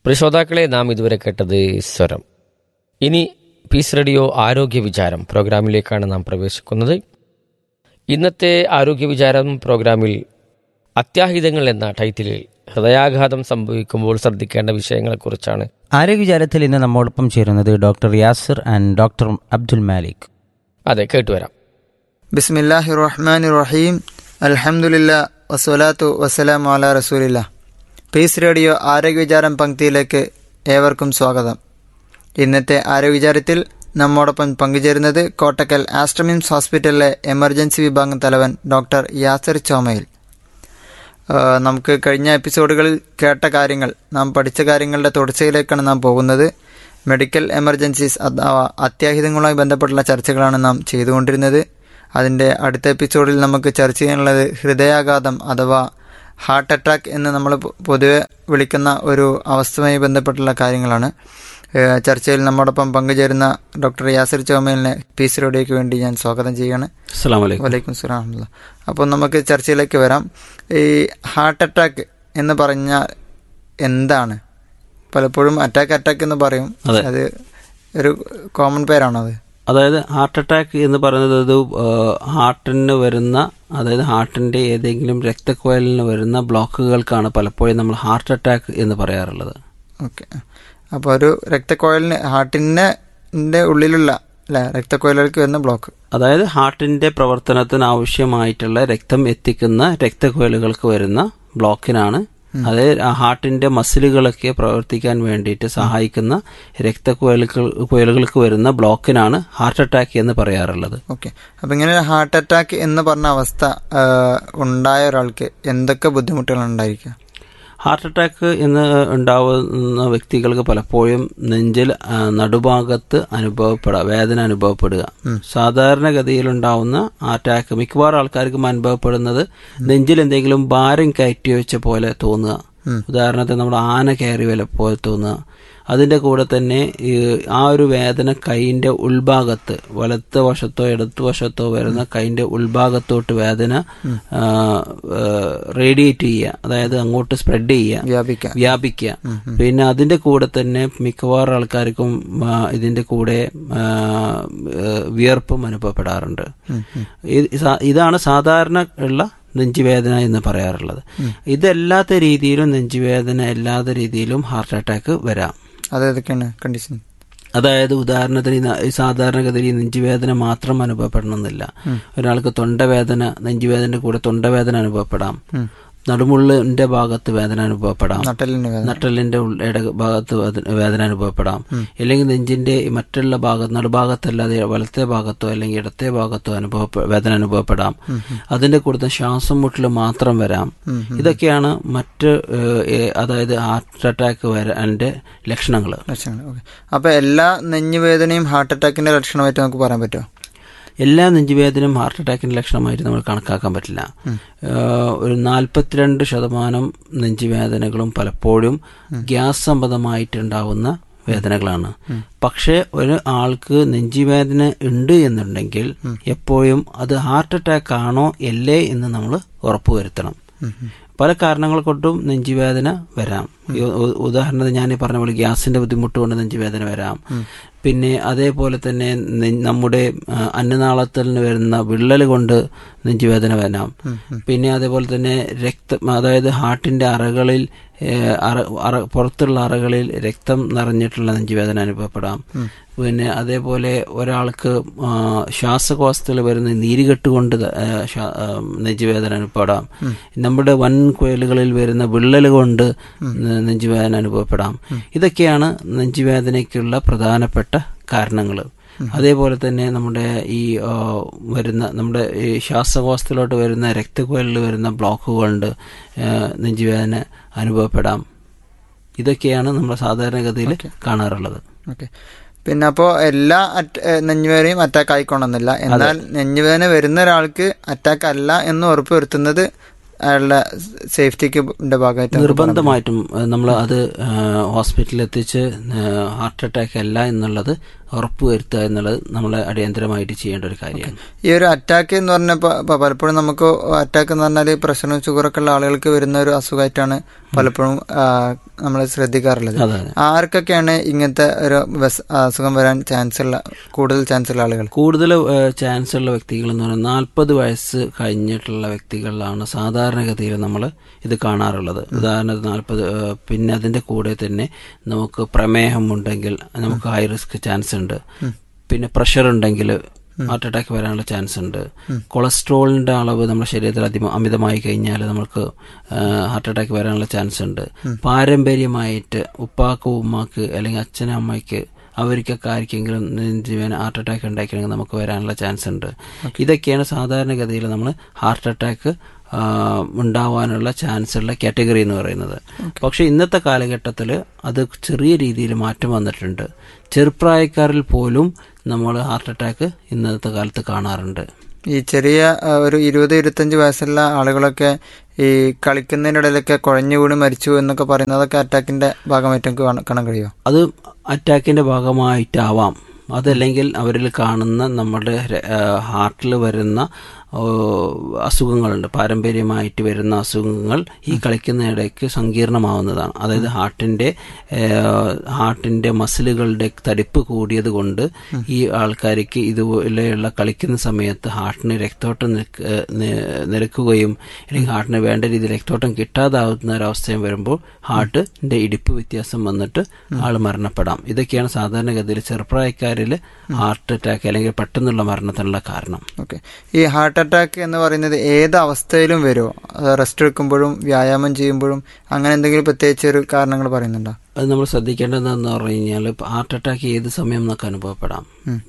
പ്രിയ ശ്രോതാക്കളെ നാം ഇതുവരെ കേട്ടത് സ്വരം ഇനി പീസ് റേഡിയോ ആരോഗ്യ വിചാരം പ്രോഗ്രാമിലേക്കാണ് നാം പ്രവേശിക്കുന്നത് ഇന്നത്തെ ആരോഗ്യ വിചാരം പ്രോഗ്രാമിൽ അത്യാഹിതങ്ങൾ എന്ന ടൈറ്റിലിൽ ഹൃദയാഘാതം സംഭവിക്കുമ്പോൾ ശ്രദ്ധിക്കേണ്ട വിഷയങ്ങളെക്കുറിച്ചാണ് ആരോഗ്യവിചാരത്തിൽ ഇന്ന് നമ്മോടൊപ്പം ചേരുന്നത് doctor Yasir and doctor Abdul Malik അതെ കേട്ടുവരാം ബിസ്മില്ലാഹി റഹ്മാൻ റഹീം അൽഹംദുലില്ല വസ്വലാത്തു വസ്സലാം അല റസൂലില്ല പീസ് റേഡിയോ ആരോഗ്യവിചാരം പങ്ക്തിയിലേക്ക് ഏവർക്കും സ്വാഗതം ഇന്നത്തെ ആരോഗ്യവിചാരത്തിൽ നമ്മോടൊപ്പം പങ്കുചേരുന്നത് കോട്ടക്കൽ ആസ്ട്രമിംസ് ഹോസ്പിറ്റലിലെ എമർജൻസി വിഭാഗം തലവൻ ഡോക്ടർ യാസിർ ചോമയിൽ ആ, നമുക്ക് കഴിഞ്ഞ എപ്പിസോഡുകളിൽ കേട്ട കാര്യങ്ങൾ നാം പഠിച്ച കാര്യങ്ങളുടെ തുടർച്ചയിലേക്കാണ് നാം പോകുന്നത് മെഡിക്കൽ എമർജൻസീസ് അഥവാ അത്യാഹിതങ്ങളുമായി ബന്ധപ്പെട്ടുള്ള ചർച്ചകളാണ് നാം ചെയ്തുകൊണ്ടിരുന്നത് അതിൻ്റെ അടുത്ത എപ്പിസോഡിൽ നമുക്ക് ചർച്ച ചെയ്യാനുള്ളത് ഹൃദയാഘാതം അഥവാ ഹാർട്ട് അറ്റാക്ക് എന്ന് നമ്മൾ പൊ- പൊതുവെ വിളിക്കുന്ന ഒരു അവസ്ഥയുമായി ബന്ധപ്പെട്ടുള്ള കാര്യങ്ങളാണ് ഏഹ് ചർച്ചയിൽ നമ്മോടൊപ്പം പങ്കുചേരുന്ന ഡോക്ടർ യാസിർ ചോമലിനെ പീസ് റേഡിയോയ്ക്ക് വേണ്ടി ഞാൻ സ്വാഗതം ചെയ്യുകയാണ് അസ്സാം വലൈക്കും വലൈക്കും സ്ലാം അപ്പോൾ നമുക്ക് ചർച്ചയിലേക്ക് വരാം ഈ ഹാർട്ട് അറ്റാക്ക് എന്ന് പറഞ്ഞാൽ എന്താണ് പലപ്പോഴും അറ്റാക്ക് അറ്റാക്ക് എന്ന് പറയും അതെ. അത് ഒരു കോമൺ പേരാണോ അത് അതായത് ഹാർട്ട് അറ്റാക്ക് എന്ന് പറയുന്നത് ഒരു ഹാർട്ടിന് വരുന്ന അതായത് ഹാർട്ടിന്റെ ഏതെങ്കിലും രക്തക്കുഴലിന് വരുന്ന ബ്ലോക്കുകൾക്കാണ് പലപ്പോഴും നമ്മൾ ഹാർട്ട് അറ്റാക്ക് എന്ന് പറയാറുള്ളത് ഓക്കെ അപ്പോൾ ഒരു രക്തക്കുഴലിന് ഹാർട്ടിൻ്റെ ന്റെ ഉള്ളിലുള്ള അല്ലെ രക്തക്കുഴലുകൾക്ക് വരുന്ന ബ്ലോക്ക് അതായത് ഹാർട്ടിന്റെ പ്രവർത്തനത്തിന് ആവശ്യമായിട്ടുള്ള രക്തം എത്തിക്കുന്ന രക്തക്കുഴലുകൾക്ക് വരുന്ന ബ്ലോക്കിനാണ് അതായത് ആ ഹാർട്ടിന്റെ മസിലുകളൊക്കെ പ്രവർത്തിക്കാൻ വേണ്ടിയിട്ട് സഹായിക്കുന്ന രക്തക്കുഴലുകൾ കുഴലുകൾക്ക് വരുന്ന ബ്ലോക്കിനാണ് ഹാർട്ട് അറ്റാക്ക് എന്ന് പറയാറുള്ളത് ഓക്കെ അപ്പം ഇങ്ങനെ ഹാർട്ട് അറ്റാക്ക് എന്ന് പറഞ്ഞ അവസ്ഥ ആ, ഉണ്ടായ ഒരാൾക്ക് എന്തൊക്കെ ബുദ്ധിമുട്ടുകൾ ഉണ്ടായിരിക്കുക ഹാർട്ട് അറ്റാക്ക് എന്ന് ഉണ്ടാവുന്ന വ്യക്തികൾക്ക് പലപ്പോഴും നെഞ്ചിൽ ആ, നടുഭാഗത്ത് അനുഭവപ്പെടുക വേദന അനുഭവപ്പെടുക സാധാരണഗതിയിൽ ഉണ്ടാവുന്ന അറ്റാക്ക് മിക്കവാറും ആൾക്കാർക്കും അനുഭവപ്പെടുന്നത് നെഞ്ചിൽ എന്തെങ്കിലും ഭാരം കയറ്റി വെച്ച പോലെ തോന്നുക ഉദാഹരണത്തിന് നമ്മുടെ ആന കയറി വല പോലെ തോന്നുക അതിന്റെ കൂടെ തന്നെ ഈ ആ ഒരു വേദന കൈയിന്റെ ഉൾഭാഗത്ത് വലത്ത് വശത്തോ ഇടത്ത് വശത്തോ വരുന്ന കൈയിന്റെ ഉൾഭാഗത്തോട്ട് വേദന റേഡിയേറ്റ് ചെയ്യുക അതായത് അങ്ങോട്ട് സ്പ്രെഡ് ചെയ്യുക വ്യാപിക്കാൻ വ്യാപിക്കുക പിന്നെ അതിന്റെ കൂടെ തന്നെ മിക്കവാറും ആൾക്കാർക്കും ആ, ഇതിന്റെ കൂടെ ആ, ഏഹ്, വിയർപ്പും അനുഭവപ്പെടാറുണ്ട് ഇത് സാ- ഇതാണ് സാധാരണ ഉള്ള നെഞ്ചുവേദന എന്ന് പറയാറുള്ളത് ഇതല്ലാത്ത രീതിയിലും നെഞ്ചുവേദന അല്ലാത്ത രീതിയിലും ഹാർട്ട് അറ്റാക്ക് വരാം അത് ഏതൊക്കെയാണ് കണ്ടീഷൻ അതായത് ഉദാഹരണത്തിന് ഈ ന- ഈ സാധാരണഗതിയിൽ ഈ നെഞ്ചുവേദന മാത്രം അനുഭവപ്പെടണമെന്നില്ല ഒരാൾക്ക് തൊണ്ടവേദന നെഞ്ചുവേദനയുടെ കൂടെ തൊണ്ടവേദന അനുഭവപ്പെടാം നടുമുള്ളിന്റെ ഭാഗത്ത് വേദന അനുഭവപ്പെടാം നട്ടലിന് വേദന നട്ടലിന്റെ ഉൾ- ഇട ഭാഗത്ത് വേദന- വേദന അനുഭവപ്പെടാം അല്ലെങ്കിൽ നെഞ്ചിന്റെ ഈ മറ്റുള്ള ഭാഗത്ത് നടുഭാഗത്തല്ലാതെ വലത്തെ ഭാഗത്തോ അല്ലെങ്കിൽ ഇടത്തെ ഭാഗത്തോ അനുഭവ വേദന അനുഭവപ്പെടാം അതിന്റെ കൂടുതൽ ശ്വാസം മുട്ടൽ മാത്രം വരാം ഇതൊക്കെയാണ് മറ്റ് ഏഹ്, ഏഹ്, അതായത് ഹാർട്ട് അറ്റാക്ക് വരാന്റെ ലക്ഷണങ്ങൾ ലക്ഷണങ്ങൾ ഓക്കെ അപ്പോൾ എല്ലാ നെഞ്ഞുവേദനയും ഹാർട്ട് അറ്റാക്കിന്റെ ലക്ഷണമായിട്ട് നമുക്ക് പറയാൻ പറ്റുമോ എല്ലാ നെഞ്ചുവേദനയും ഹാർട്ട് അറ്റാക്കിന്റെ ലക്ഷണമായിട്ട് നമ്മൾ കണക്കാക്കാൻ പറ്റില്ല ഏഹ് ഒരു നാൽപ്പത്തിരണ്ട് ശതമാനം നെഞ്ചുവേദനകളും പലപ്പോഴും ഗ്യാസ് സംബന്ധമായിട്ടുണ്ടാവുന്ന വേദനകളാണ് പക്ഷേ ഒരു ആൾക്ക് നെഞ്ചുവേദന ഉണ്ട് എന്നുണ്ടെങ്കിൽ എപ്പോഴും അത് ഹാർട്ട് അറ്റാക്ക് ആണോ അല്ലേ എന്ന് നമ്മൾ ഉറപ്പുവരുത്തണം പല കാരണങ്ങൾ കൊണ്ടും നെഞ്ചുവേദന വരാം ഈ ഉ- ഉദാഹരണത്തിന് ഞാൻ ഈ പറഞ്ഞ പോലെ ഗ്യാസിന്റെ ബുദ്ധിമുട്ട് കൊണ്ട് നെഞ്ചുവേദന വരാം പിന്നെ അതേപോലെ തന്നെ നെ- നമ്മുടെ ആ, അന്നനാളത്തിൽ നിന്ന് വരുന്ന വിള്ളൽ കൊണ്ട് നെഞ്ചുവേദന വരാം പിന്നെ അതേപോലെ തന്നെ രക്തം അതായത് ഹാർട്ടിന്റെ അറകളിൽ ഏ, അറ അറ- പുറത്തുള്ള അറകളിൽ രക്തം നിറഞ്ഞിട്ടുള്ള നെഞ്ചുവേദന അനുഭവപ്പെടാം പിന്നെ അതേപോലെ ഒരാൾക്ക് ആ, ശ്വാസകോശത്തിൽ വരുന്ന നീരുകെട്ട് കൊണ്ട് ത- ആ, ശ്വാ- ആ, നെഞ്ചുവേദന അനുഭവപ്പെടാം നമ്മുടെ വൻ കുഴലുകളിൽ വരുന്ന വിള്ളൽ കൊണ്ട് നെ- നെഞ്ചുവേദന അനുഭവപ്പെടാം ഇതൊക്കെയാണ് നെഞ്ചുവേദനയ്ക്കുള്ള പ്രധാനപ്പെട്ട കാരണങ്ങൾ അതേപോലെ തന്നെ നമ്മുടെ ഈ ആ, വരുന്ന നമ്മുടെ ഈ ശ്വാസകോശത്തിലോട്ട് വരുന്ന രക്തക്കുഴലിൽ വരുന്ന ബ്ലോക്ക് കൊണ്ട് ആ, നെഞ്ചുവേദന അനുഭവപ്പെടാം ഇതൊക്കെയാണ് നമ്മൾ സാധാരണഗതിയിൽ കാണാറുള്ളത് ഓക്കെ പിന്നെ അപ്പോൾ എല്ലാ അറ്റ- ഏഹ് നെഞ്ഞുവേദനയും അറ്റാക്ക് ആയിക്കൊള്ളുന്നില്ല എന്നാൽ നെഞ്ഞുവേദന വരുന്ന ഒരാൾക്ക് അറ്റാക്ക് അല്ല എന്ന് ഉറപ്പ് വരുത്തുന്നത് അയാളുടെ സേഫ്റ്റിക്ക് ഭാഗമായിട്ട് നമുക്ക് നിർബന്ധമായിട്ടും നമ്മൾ അത് ഹോസ്പിറ്റലിൽ എത്തിച്ച് ഹാർട്ട് അറ്റാക്ക് അല്ല എന്നുള്ളത് ഉറപ്പുവരുത്തുക എന്നുള്ളത് നമ്മൾ അടിയന്തരമായിട്ട് ചെയ്യേണ്ട ഒരു കാര്യമാണ് ഈ ഒരു അറ്റാക്ക് എന്ന് പറഞ്ഞപ്പോൾ ഇപ്പൊ പലപ്പോഴും നമുക്ക് അറ്റാക്ക് എന്ന് പറഞ്ഞാൽ പ്രഷറും ഷുഗറൊക്കെ ഉള്ള ആളുകൾക്ക് വരുന്ന ഒരു അസുഖമായിട്ടാണ് പലപ്പോഴും ആ, നമ്മൾ ശ്രദ്ധിക്കാറുള്ളത് അതെ അതെ ആർക്കൊക്കെയാണ് ഇങ്ങനത്തെ ഒരു ബസ് അസുഖം വരാൻ ചാൻസ് ഉള്ള കൂടുതൽ ചാൻസ് ഉള്ള ആളുകൾ കൂടുതൽ ചാൻസ് ഉള്ള വ്യക്തികൾ എന്ന് പറയുന്നത് നാൽപ്പത് വയസ്സ് കഴിഞ്ഞിട്ടുള്ള വ്യക്തികളിലാണ് സാധാരണഗതിയിൽ നമ്മൾ ഇത് കാണാറുള്ളത് ഉദാഹരണത്തിന് നാൽപ്പത് പിന്നെ അതിന്റെ കൂടെ തന്നെ നമുക്ക് പ്രമേഹം ഉണ്ടെങ്കിൽ നമുക്ക് ഹൈ റിസ്ക് ചാൻസ് ഉണ്ട് പിന്നെ പ്രഷർ ഉണ്ടെങ്കിൽ ഹാർട്ട് അറ്റാക്ക് വരാനുള്ള ചാൻസ് ഉണ്ട് കൊളസ്ട്രോളിന്റെ അളവ് നമ്മുടെ ശരീരത്തിൽ അതി അമിതമായി കഴിഞ്ഞാൽ നമുക്ക് ഹാർട്ട് അറ്റാക്ക് വരാനുള്ള ചാൻസ് ഉണ്ട് പാരമ്പര്യമായിട്ട് ഉപ്പാക്ക് ഉമ്മാക്ക് അല്ലെങ്കിൽ അച്ഛനും അമ്മയ്ക്ക് അവർക്കൊക്കെ ആർക്കെങ്കിലും നെഞ്ചുവേന ഹാർട്ട് അറ്റാക്ക് ഉണ്ടാക്കിയെങ്കിൽ നമുക്ക് വരാനുള്ള ചാൻസ് ഉണ്ട് ഇതൊക്കെയാണ് സാധാരണഗതിയിൽ നമ്മൾ ഹാർട്ട് അറ്റാക്ക് ഉണ്ടാവാനുള്ള ചാൻസ് ഉള്ള കാറ്റഗറി എന്ന് പറയുന്നത് പക്ഷെ ഇന്നത്തെ കാലഘട്ടത്തിൽ അത് ചെറിയ രീതിയിൽ മാറ്റം വന്നിട്ടുണ്ട് ചെറുപ്രായക്കാരിൽ പോലും നമ്മൾ ഹാർട്ട് അറ്റാക്ക് ഇന്നത്തെ കാലത്ത് കാണാറുണ്ട് ഈ ചെറിയ ആ, ഒരു ഇരുപത് ഇരുപത്തഞ്ച് വയസ്സുള്ള ആളുകളൊക്കെ ഈ കളിക്കുന്നതിനിടയിലൊക്കെ കുഴഞ്ഞു വീണ് മരിച്ചു എന്നൊക്കെ പറയുന്നതൊക്കെ അറ്റാക്കിന്റെ ഭാഗമായിട്ട് നമുക്ക് കാണ- കാണാൻ കഴിയുമോ അത് അറ്റാക്കിന്റെ ഭാഗമായിട്ടാവാം അതല്ലെങ്കിൽ അവരിൽ കാണുന്ന നമ്മുടെ ഹാർട്ടിൽ വരുന്ന ഓ, അസുഖങ്ങളുണ്ട് പാരമ്പര്യമായിട്ട് വരുന്ന അസുഖങ്ങൾ ഈ കളിക്കുന്നതിടയ്ക്ക് സങ്കീർണമാവുന്നതാണ് അതായത് ഹാർട്ടിന്റെ ഏഹ്, ഹാർട്ടിന്റെ മസിലുകളുടെ തടിപ്പ് കൂടിയത് കൊണ്ട് ഈ ആൾക്കാർക്ക് ഇതുപോലെയുള്ള കളിക്കുന്ന സമയത്ത് ഹാർട്ടിന് രക്തോട്ടം നിൽക്ക- ഏഹ്, നി- നിരക്കുകയും അല്ലെങ്കിൽ ഹാർട്ടിന് വേണ്ട രീതിയിൽ രക്തോട്ടം കിട്ടാതാവുന്ന ഒരവസ്ഥയും വരുമ്പോൾ ഹാർട്ടിന്റെ ഇടിപ്പ് വ്യത്യാസം വന്നിട്ട് ആൾ മരണപ്പെടാം ഇതൊക്കെയാണ് സാധാരണഗതിയിൽ ചെറുപ്രായക്കാരിൽ ഹാർട്ട് അറ്റാക്ക് അല്ലെങ്കിൽ പെട്ടെന്നുള്ള മരണത്തിനുള്ള കാരണം ഓക്കെ ഈ ഹാർട്ട് അറ്റാക്ക് എന്ന് പറയുന്നത് ഏത് അവസ്ഥയിലും വരുമോ റെസ്റ്റ് എടുക്കുമ്പോഴും വ്യായാമം ചെയ്യുമ്പോഴും അങ്ങനെ എന്തെങ്കിലും പ്രത്യേകിച്ച് ഒരു കാരണങ്ങൾ പറയുന്നുണ്ടോ അത് നമ്മൾ ശ്രദ്ധിക്കേണ്ടതെന്ന് പറഞ്ഞു കഴിഞ്ഞാൽ ഹാർട്ട് അറ്റാക്ക് ഏത് സമയം നമുക്ക് അനുഭവപ്പെടാം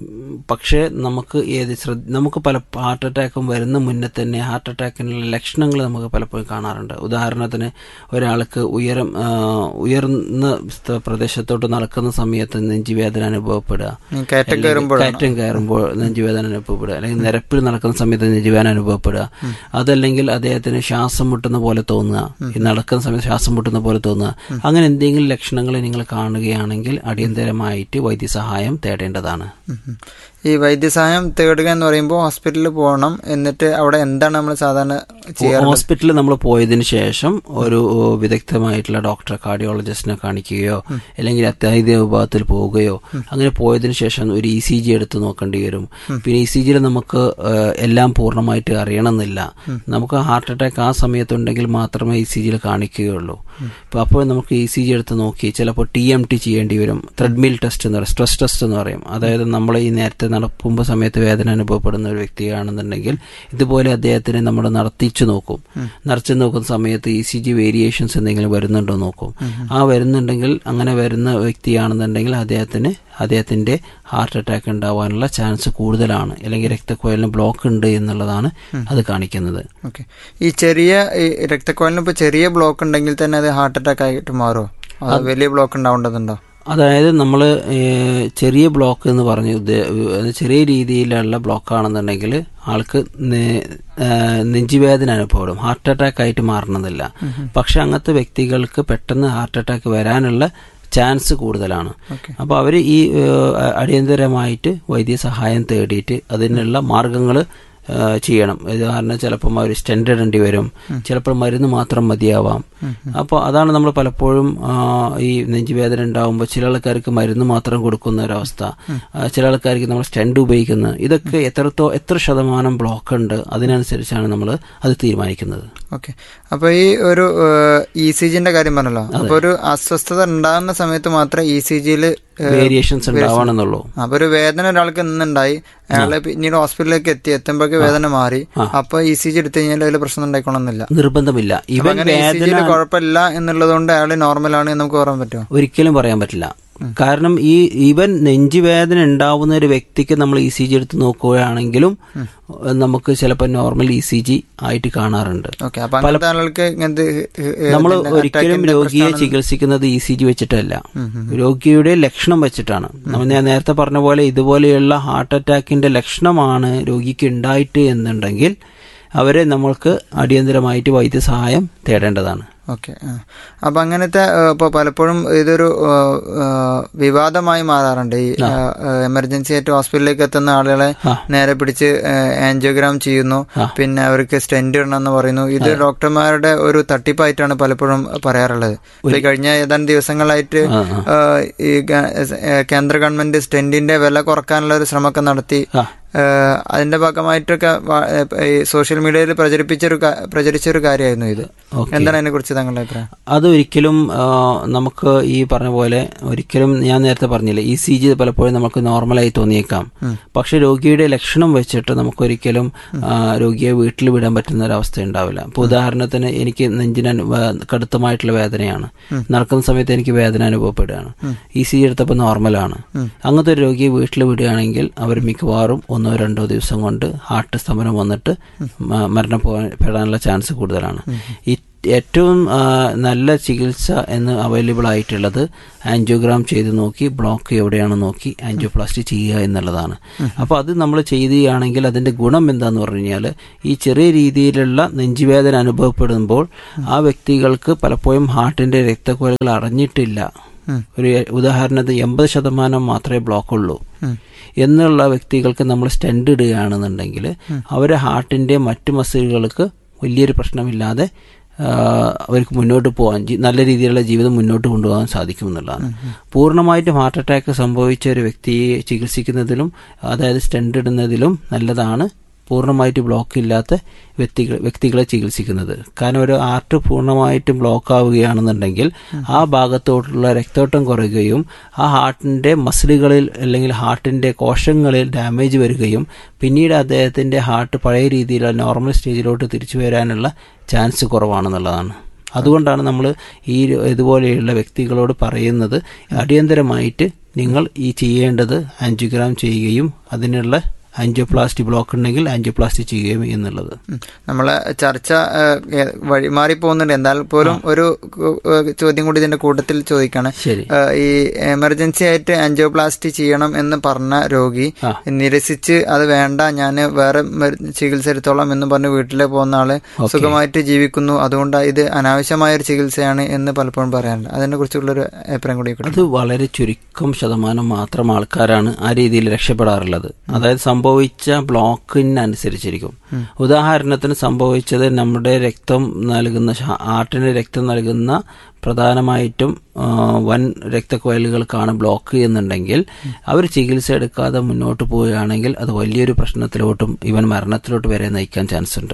പക്ഷേ നമുക്ക് ഏത് ശ്രദ്ധ നമുക്ക് പല ഹാർട്ട് അറ്റാക്കും വരുന്ന മുന്നേ തന്നെ ഹാർട്ട് അറ്റാക്കിനുള്ള ലക്ഷണങ്ങൾ നമുക്ക് പലപ്പോഴും കാണാറുണ്ട് ഉദാഹരണത്തിന് ഒരാൾക്ക് ഉയരം ആ, ഉയർന്ന സ്ഥ- പ്രദേശത്തോട്ട് നടക്കുന്ന സമയത്ത് നെഞ്ചുവേദന അനുഭവപ്പെടുക ഈ കയറ്റം അല്ലെങ്കിൽ കയറുമ്പോഴാണോ? കയറ്റം കയറുമ്പോൾ നെഞ്ചുവേദന അനുഭവപ്പെടുക അല്ലെങ്കിൽ നിരപ്പിൽ നടക്കുന്ന സമയത്ത് നെഞ്ചുവേദന അനുഭവപ്പെടുക അതല്ലെങ്കിൽ അദ്ദേഹത്തിന് ശ്വാസം മുട്ടുന്ന പോലെ തോന്നുക ഈ നടക്കുന്ന സമയത്ത് ശ്വാസം മുട്ടുന്ന പോലെ തോന്നുക അങ്ങനെ എന്തെങ്കിലും ലക്ഷണങ്ങൾ നിങ്ങൾ കാണുകയാണെങ്കിൽ അടിയന്തരമായിട്ട് വൈദ്യസഹായം തേടേണ്ടതാണ് ഉം ഉം. ഈ വൈദ്യസഹായം തേടുക എന്ന് പറയുമ്പോൾ ഹോസ്പിറ്റലിൽ പോകണം എന്നിട്ട് അവിടെ എന്താണ് നമ്മൾ സാധാരണ ചെയ്യാറ് ഹോസ്പിറ്റലിൽ നമ്മൾ പോയതിനു ശേഷം ഒരു വിദഗ്ധമായിട്ടുള്ള ഡോക്ടറെ കാർഡിയോളജിസ്റ്റിനെ കാണിക്കുകയോ അല്ലെങ്കിൽ അത്യാഹിത വിഭാഗത്തിൽ പോവുകയോ അങ്ങനെ പോയതിനു ശേഷം ഒരു ഇ സി ജി എടുത്ത് നോക്കേണ്ടി വരും പിന്നെ ഇ സി ജിയിൽ നമുക്ക് ഏഹ്, എല്ലാം പൂർണ്ണമായിട്ട് അറിയണമെന്നില്ല നമുക്ക് ഹാർട്ട് അറ്റാക്ക് ആ സമയത്തുണ്ടെങ്കിൽ മാത്രമേ ഇ സി ജിയിൽ കാണിക്കുകയുള്ളൂ ഇപ്പൊ അപ്പോൾ നമുക്ക് ഇ സി ജി എടുത്ത് നോക്കി ചിലപ്പോൾ ടി എം ടി ചെയ്യേണ്ടി വരും ത്രെഡ്മിൽ ടെസ്റ്റ് എന്ന് പറയും സ്ട്രെസ് ടെസ്റ്റ് എന്ന് പറയും അതായത് നമ്മൾ ഈ നേരത്തെ നടക്കുമ്പോൾ സമയത്ത് വേദന അനുഭവപ്പെടുന്ന ഒരു വ്യക്തിയാണെന്നുണ്ടെങ്കിൽ ഇതുപോലെ അദ്ദേഹത്തിനെ നമ്മൾ നടത്തിച്ചു നോക്കും നടത്തി നോക്കുന്ന സമയത്ത് ഇ സി ജി വേരിയേഷൻസ് എന്തെങ്കിലും വരുന്നുണ്ടോ എന്ന് നോക്കും ആ വരുന്നുണ്ടെങ്കിൽ അങ്ങനെ വരുന്ന വ്യക്തിയാണെന്നുണ്ടെങ്കിൽ അദ്ദേഹത്തിന് അദ്ദേഹത്തിന്റെ ഹാർട്ട് അറ്റാക്ക് ഉണ്ടാവാനുള്ള ചാൻസ് കൂടുതലാണ് അല്ലെങ്കിൽ രക്തക്കുഴലിന് ബ്ലോക്ക് ഉണ്ട് എന്നുള്ളതാണ് അത് കാണിക്കുന്നത് ഓക്കെ ഈ ചെറിയ ഈ രക്തക്കുഴലിന് ഇപ്പോൾ ചെറിയ ബ്ലോക്ക് ഉണ്ടെങ്കിൽ തന്നെ അത് ഹാർട്ട് അറ്റാക്ക് ആയിട്ട് മാറുമോ അത് വലിയ ബ്ലോക്ക് ഉണ്ടാവേണ്ടതുണ്ടോ അതായത് നമ്മൾ ചെറിയ ബ്ലോക്ക് എന്ന് പറഞ്ഞ് ഉദ്ദേ- അത് ചെറിയ രീതിയിലുള്ള ബ്ലോക്ക് ആണെന്നുണ്ടെങ്കിൽ ആൾക്ക് നെ- ആ, നെഞ്ചുവേദന അനുഭവപ്പെടും ഹാർട്ട് അറ്റാക്ക് ആയിട്ട് മാറണമെന്നില്ല പക്ഷെ അങ്ങനത്തെ വ്യക്തികൾക്ക് പെട്ടെന്ന് ഹാർട്ട് അറ്റാക്ക് വരാനുള്ള ചാൻസ് കൂടുതലാണ് അപ്പോൾ അവർ ഈ ഏഹ്, അടിയന്തരമായിട്ട് വൈദ്യസഹായം തേടിയിട്ട് അതിനുള്ള മാർഗങ്ങൾ ചെയ്യണം ഉദാഹരണം ചിലപ്പം അവർ സ്റ്റെൻഡ് ഇടേണ്ടി വരും ചിലപ്പോൾ മരുന്ന് മാത്രം മതിയാവാം അപ്പോൾ അതാണ് നമ്മൾ പലപ്പോഴും ആ, ഈ നെഞ്ചുവേദന ഉണ്ടാവുമ്പോൾ ചില ആൾക്കാർക്ക് മരുന്ന് മാത്രം കൊടുക്കുന്ന ഒരവസ്ഥ ആ, ചില ആൾക്കാർക്ക് നമ്മൾ സ്റ്റെൻഡ് ഉപയോഗിക്കുന്നത് ഇതൊക്കെ എത്രത്തോ എത്ര ശതമാനം ബ്ലോക്ക് ഉണ്ട് അതിനനുസരിച്ചാണ് നമ്മൾ അത് തീരുമാനിക്കുന്നത് ഓക്കെ അപ്പോൾ ഈ ഒരു ഇ സി ജിന്റെ കാര്യം പറഞ്ഞല്ലോ അപ്പോൾ ഒരു അസ്വസ്ഥത ഉണ്ടാകുന്ന സമയത്ത് മാത്രമേ ഇ സി ജിയിൽ വേരിയേഷൻസ് ഉണ്ടാവണമെന്നുള്ളൂ അപ്പൊ ഒരു വേദന ഒരാൾക്ക് ഇന്നുണ്ടായി അയാളെ പിന്നീട് ഹോസ്പിറ്റലിലേക്ക് എത്തി എത്തുമ്പോഴേക്ക് വേദന മാറി അപ്പൊ ഇ സി ജി എടുത്തു കഴിഞ്ഞാൽ അതിൽ പ്രശ്നം ഉണ്ടായിക്കോണമെന്നില്ല നിർബന്ധമില്ല അപ്പൊ ഇവൻ അങ്ങനെ ഇ സി വേദന ജിയിൽ കുഴപ്പമില്ല എന്നുള്ളത് കൊണ്ട് അയാൾ നോർമലാണ് എന്ന് നമുക്ക് പറയാൻ പറ്റുമോ ഒരിക്കലും പറയാൻ പറ്റില്ല കാരണം ഈ ഈവൻ നെഞ്ചുവേദന ഉണ്ടാവുന്ന ഒരു വ്യക്തിക്ക് നമ്മൾ ഇ സി ജി എടുത്ത് നോക്കുകയാണെങ്കിലും നമുക്ക് ചിലപ്പോൾ നോർമൽ ഇ സി ജി ആയിട്ട് കാണാറുണ്ട് ഓക്കെ അപ്പൊ അങ്ങനത്തെ ആളുകൾക്ക് ഇങ്ങനത്തെ നമ്മൾ ഒരിക്കലും രോഗിയെ ചികിത്സിക്കുന്നത് ഇ സി ജി വെച്ചിട്ടല്ല രോഗിയുടെ ലക്ഷണം വെച്ചിട്ടാണ് നമ്മൾ ഞാൻ നേരത്തെ പറഞ്ഞ പോലെ ഇതുപോലെയുള്ള ഹാർട്ട് അറ്റാക്കിന്റെ ലക്ഷണമാണ് രോഗിക്ക് ഉണ്ടായിട്ട് എന്നുണ്ടെങ്കിൽ അവരെ നമ്മൾക്ക് അടിയന്തരമായിട്ട് വൈദ്യസഹായം തേടേണ്ടതാണ് ഓക്കെ അപ്പൊ അങ്ങനത്തെ ഇപ്പോൾ പലപ്പോഴും ഇതൊരു ആ, ആ, വിവാദമായി മാറാറുണ്ട് ഈ എമർജൻസി ആയിട്ട് ഹോസ്പിറ്റലിലേക്ക് എത്തുന്ന ആളുകളെ ആ. നേരെ പിടിച്ച് ആൻജിയോഗ്രാം ചെയ്യുന്നു ആ. പിന്നെ അവർക്ക് സ്റ്റെന്റ് ഇടണമെന്ന് പറയുന്നു ഇത് ഡോക്ടർമാരുടെ ഒരു തട്ടിപ്പായിട്ടാണ് പലപ്പോഴും പറയാറുള്ളത് ഇപ്പൊ ഈ കഴിഞ്ഞ ഏതാനും ദിവസങ്ങളായിട്ട് ആ, ആ. ആ, ഈ ഗ- ഏ, കേന്ദ്ര ഗവൺമെന്റ് സ്റ്റെന്റിന്റെ വില കുറക്കാനുള്ള ഒരു ശ്രമമൊക്കെ നടത്തി ആ. ഏഹ് അതിന്റെ ഭാഗമായിട്ടൊക്കെ വ- ഏഹ് ഈ സോഷ്യൽ മീഡിയയിൽ പ്രചരിപ്പിച്ചൊരു കാ- പ്രചരിച്ചൊരു കാര്യമായിരുന്നു ഇത് ഓക്കെ. എന്താണ് അതിനെ കുറിച്ച് താങ്കളുടെ അഭിപ്രായം അത് ഒരിക്കലും ആ, നമുക്ക് ഈ പറഞ്ഞ പോലെ ഒരിക്കലും ഞാൻ നേരത്തെ പറഞ്ഞില്ലേ ഇ സി ജി പലപ്പോഴും നമുക്ക് നോർമലായി തോന്നിയേക്കാം പക്ഷെ രോഗിയുടെ ലക്ഷണം വെച്ചിട്ട് നമുക്കൊരിക്കലും ആ, രോഗിയെ വീട്ടിൽ വിടാൻ പറ്റുന്ന ഒരു അവസ്ഥ ഉണ്ടാവില്ല ഇപ്പൊ ഉദാഹരണത്തിന് എനിക്ക് നെഞ്ചിന് അനു- വേ- കടുത്തമായിട്ടുള്ള വേദനയാണ് നടക്കുന്ന സമയത്ത് എനിക്ക് വേദന അനുഭവപ്പെടുകയാണ് ഇ സി ജി എടുത്തപ്പോൾ നോർമലാണ് അങ്ങനത്തെ ഒരു രോഗിയെ വീട്ടിൽ വിടുകയാണെങ്കിൽ അവർ മിക്കവാറും ഒന്നോ രണ്ടോ ദിവസം കൊണ്ട് ഹാർട്ട് സ്തംഭനം വന്നിട്ട് മ- മരണം പോകാനുള്ള ചാൻസ് കൂടുതലാണ് ഈ ഏറ്റവും ആ, നല്ല ചികിത്സ എന്ന് അവൈലബിൾ ആയിട്ടുള്ളത് ആൻജിയോഗ്രാം ചെയ്ത് നോക്കി ബ്ലോക്ക് എവിടെയാണ് നോക്കി ആൻജിയോപ്ലാസ്റ്റി ചെയ്യുക എന്നുള്ളതാണ് അപ്പോൾ അത് നമ്മൾ ചെയ്യുകയാണെങ്കിൽ അതിന്റെ ഗുണം എന്താന്ന് പറഞ്ഞു കഴിഞ്ഞാൽ ഈ ചെറിയ രീതിയിലുള്ള നെഞ്ചുവേദന അനുഭവപ്പെടുമ്പോൾ ആ വ്യക്തികൾക്ക് പലപ്പോഴും ഹാർട്ടിന്റെ രക്തക്കുഴലുകൾ അറിഞ്ഞിട്ടില്ല ഒരു ഉദാഹരണത്തിന് എൺപത് ശതമാനം മാത്രമേ ബ്ലോക്ക് ഉള്ളൂ എന്നുള്ള വ്യക്തികൾക്ക് നമ്മൾ സ്റ്റെൻഡ് ഇടുകയാണെന്നുണ്ടെങ്കിൽ അവരെ ഹാർട്ടിന്റെ മറ്റു മസിലുകൾക്ക് വലിയൊരു പ്രശ്നമില്ലാതെ ആ, അവർക്ക് മുന്നോട്ട് പോകാൻ ജി- നല്ല രീതിയിലുള്ള ജീവിതം മുന്നോട്ട് കൊണ്ടുപോകാൻ സാധിക്കും എന്നുള്ളതാണ് പൂർണ്ണമായിട്ടും ഹാർട്ട് അറ്റാക്ക് സംഭവിച്ച ഒരു വ്യക്തിയെ ചികിത്സിക്കുന്നതിലും അതായത് സ്റ്റെൻഡ് ഇടുന്നതിലും നല്ലതാണ് പൂർണ്ണമായിട്ട് ബ്ലോക്ക് ഇല്ലാത്ത വ്യക്തികൾ വ്യക്തികളെ ചികിത്സിക്കുന്നത് കാരണം ഒരു ആർട്ട് പൂർണ്ണമായിട്ടും ബ്ലോക്ക് ആവുകയാണെന്നുണ്ടെങ്കിൽ ആ ഭാഗത്തോട്ടുള്ള രക്തോട്ടം കുറയുകയും ആ ഹാർട്ടിന്റെ മസിലുകളിൽ അല്ലെങ്കിൽ ഹാർട്ടിന്റെ കോശങ്ങളിൽ ഡാമേജ് വരികയും പിന്നീട് അദ്ദേഹത്തിന്റെ ഹാർട്ട് പഴയ രീതിയിലുള്ള നോർമൽ സ്റ്റേജിലോട്ട് തിരിച്ചു വരാനുള്ള ചാൻസ് കുറവാണെന്നുള്ളതാണ് അതുകൊണ്ടാണ് നമ്മൾ ഈ ഒരു- ഇതുപോലെയുള്ള വ്യക്തികളോട് പറയുന്നത് അടിയന്തരമായിട്ട് നിങ്ങൾ ഈ ചെയ്യേണ്ടത് ആൻജിയോഗ്രാം ചെയ്യുകയും അതിനുള്ള ആൻജിയോപ്ലാസ്റ്റി ബ്ലോക്ക് ഉണ്ടെങ്കിൽ ആൻജിയോപ്ലാസ്റ്റി ചെയ്യുകയും എന്നുള്ളത് ഉം. നമ്മളെ ചർച്ച ഏഹ്, ഏഹ്, വഴി മാറി പോകുന്നുണ്ട് എന്നാൽ പോലും ഒരു ഏഹ്, ചോദ്യം കൂടി ഇതിന്റെ കൂട്ടത്തിൽ ചോദിക്കാണ് ശരി ഏഹ്, ഈ എമർജൻസി ആയിട്ട് ആൻജിയോപ്ലാസ്റ്റി ചെയ്യണം എന്ന് പറഞ്ഞ രോഗി ആ. നിരസിച്ച് അത് വേണ്ട ഞാൻ വേറെ മരു- ചികിത്സ എടുത്തോളാം എന്ന് പറഞ്ഞ് വീട്ടിലേക്ക് പോകുന്ന ആള് ഓക്കേ. സുഖമായിട്ട് ജീവിക്കുന്നു അതുകൊണ്ട് ഇത് അനാവശ്യമായ ഒരു ചികിത്സയാണ് എന്ന് പലപ്പോഴും പറയാറുണ്ട് അതിനെ കുറിച്ചുള്ളൊരു അഭിപ്രായം കൂടി അത് വളരെ ചുരുക്കം ശതമാനം മാത്രം ആൾക്കാരാണ് ആ രീതിയിൽ രക്ഷപ്പെടാറുള്ളത് അതായത് സംഭവിച്ച ബ്ലോക്കിനനുസരിച്ചിരിക്കും ഉദാഹരണത്തിന് സംഭവിച്ചത് നമ്മുടെ രക്തം നൽകുന്ന ശ- ഹാർട്ടിന് രക്തം നൽകുന്ന പ്രധാനമായിട്ടും ആ, വൻ രക്തക്കുഴലുകൾക്കാണ് ബ്ലോക്ക് എന്നുണ്ടെങ്കിൽ അവർ ചികിത്സ എടുക്കാതെ മുന്നോട്ട് പോവുകയാണെങ്കിൽ അത് വലിയൊരു പ്രശ്നത്തിലോട്ടും ഇവൻ മരണത്തിലോട്ട് വരെ നയിക്കാൻ ചാൻസ് ഉണ്ട്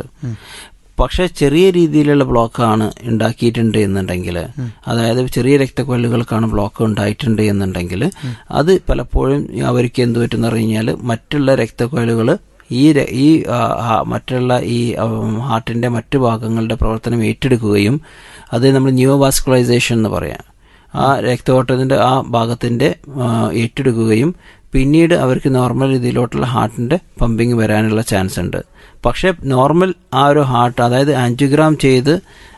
പക്ഷെ ചെറിയ രീതിയിലുള്ള ബ്ലോക്കാണ് ഉണ്ടാക്കിയിട്ടുണ്ട് എന്നുണ്ടെങ്കിൽ അതായത് ചെറിയ രക്തക്കൊല്ലുകൾക്കാണ് ബ്ലോക്ക് ഉണ്ടായിട്ടുണ്ട് എന്നുണ്ടെങ്കിൽ അത് പലപ്പോഴും അവർക്ക് എന്ത് പറ്റുന്ന കഴിഞ്ഞാൽ മറ്റുള്ള രക്തക്കൊല്ലുകൾ ഈ ര- ഈ ആ, ആ, മറ്റുള്ള ഈ ഉം, ഹാർട്ടിന്റെ മറ്റു ഭാഗങ്ങളുടെ പ്രവർത്തനം ഏറ്റെടുക്കുകയും അത് നമ്മൾ ന്യൂവാസ്കുലൈസേഷൻ എന്ന് പറയാം ആ രക്തഓട്ടത്തിന്റെ ആ ഭാഗത്തിന്റെ ആ, ഏറ്റെടുക്കുകയും പിന്നീട് അവർക്ക് നോർമൽ രീതിയിലോട്ടുള്ള ഹാർട്ടിന്റെ പമ്പിങ് വരാനുള്ള ചാൻസ് ഉണ്ട് പക്ഷെ നോർമൽ ആ ഒരു ഹാർട്ട് അതായത് ആൻജിയോഗ്രാം ചെയ്ത്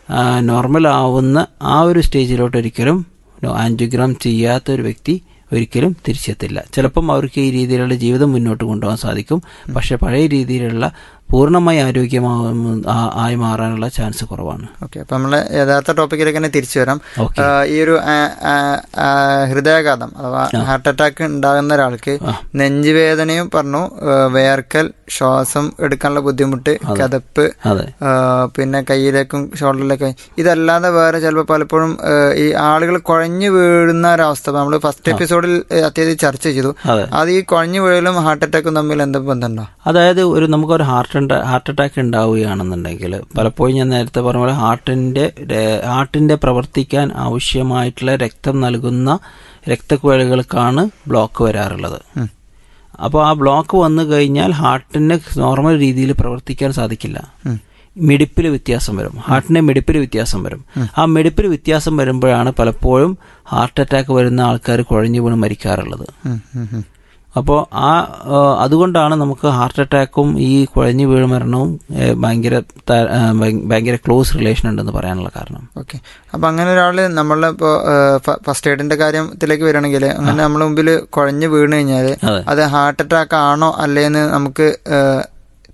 നോർമൽ ആവുന്ന ആ ഒരു സ്റ്റേജിലോട്ട് ഒരിക്കലും ആൻജിയോഗ്രാം ചെയ്യാത്ത ഒരു വ്യക്തി ഒരിക്കലും തിരിച്ചെത്തില്ല ചിലപ്പം അവർക്ക് ഈ രീതിയിലുള്ള ജീവിതം മുന്നോട്ട് കൊണ്ടുപോകാൻ സാധിക്കും പക്ഷെ പഴയ രീതിയിലുള്ള പൂർണ്ണമായി ആരോഗ്യമാവും ആ- ആയി മാറാനുള്ള ചാൻസ് കുറവാണ് ഓക്കെ അപ്പൊ നമ്മളെ യഥാർത്ഥ ടോപ്പിക്കിലേക്ക് തന്നെ തിരിച്ചു വരാം ഓക്കെ. ആ, ഈ ഒരു ആ, ആ, ആ, ഹൃദയാഘാതം അഥവാ ഹാർട്ട് അറ്റാക്ക് ഉണ്ടാകുന്ന ഒരാൾക്ക് നെഞ്ചുവേദനയും പറഞ്ഞു ആ, വേർക്കൽ ശ്വാസം എടുക്കാനുള്ള ബുദ്ധിമുട്ട് കതപ്പ് അതെ ആ, പിന്നെ കയ്യിലേക്കും ഷോൾഡറിലേക്കും ഇതല്ലാതെ വേറെ ചിലപ്പോൾ പലപ്പോഴും ആ, ഈ ആളുകൾ കുഴഞ്ഞു വീഴുന്ന ഒരവസ്ഥ നമ്മൾ ഫസ്റ്റ് എപ്പിസോഡിൽ അത്യാവശ്യം ചർച്ച ചെയ്തു അതെ അത് ഈ കുഴഞ്ഞു വീഴലും ഹാർട്ട് അറ്റാക്കും തമ്മിൽ എന്താ ബന്ധമുണ്ടോ അതായത് ഒരു നമുക്കൊരു ഹാർട്ട് ഹാർട്ട് അറ്റാക്ക് ഉണ്ടാവുകയാണെന്നുണ്ടെങ്കിൽ പലപ്പോഴും ഞാൻ നേരത്തെ പറഞ്ഞ പോലെ ഹാർട്ടിന്റെ ര- ഹാർട്ടിന്റെ പ്രവർത്തിക്കാൻ ആവശ്യമായിട്ടുള്ള രക്തം നൽകുന്ന രക്തക്കുഴലുകൾക്കാണ് ബ്ലോക്ക് വരാറുള്ളത് ഉം. അപ്പോൾ ആ ബ്ലോക്ക് വന്നു കഴിഞ്ഞാൽ ഹാർട്ടിന് നോർമൽ രീതിയിൽ പ്രവർത്തിക്കാൻ സാധിക്കില്ല ഉം. മിടിപ്പിൽ വ്യത്യാസം വരും ഹാർട്ടിന്റെ മിടിപ്പിൽ വ്യത്യാസം വരും ആ മിടിപ്പിൽ വ്യത്യാസം വരുമ്പോഴാണ് പലപ്പോഴും ഹാർട്ട് അറ്റാക്ക് വരുന്ന ആൾക്കാർ കുഴഞ്ഞു വീണ് മരിക്കാറുള്ളത് ഉം, ഉം, ഉം. അപ്പോൾ ആ ആ, അതുകൊണ്ടാണ് നമുക്ക് ഹാർട്ട് അറ്റാക്കും ഈ കുഴഞ്ഞു വീഴ് മരണവും ഏ, ഭയങ്കര ത- ആ, ഭയ- ഭയങ്കര ക്ലോസ് റിലേഷൻ ഉണ്ടെന്ന് പറയാനുള്ള കാരണം ഓക്കെ അപ്പൊ അങ്ങനെ ഒരാള് നമ്മളെ ഇപ്പോ ഫസ്റ്റ് എയ്ഡിന്റെ കാര്യത്തിലേക്ക് വരികയാണെങ്കിൽ അങ്ങനെ നമ്മളെ മുമ്പിൽ കുഴഞ്ഞു വീണ് കഴിഞ്ഞാല് അതെ അത് ഹാർട്ട് അറ്റാക്ക് ആണോ അല്ലേന്ന് നമുക്ക് ഏഹ്,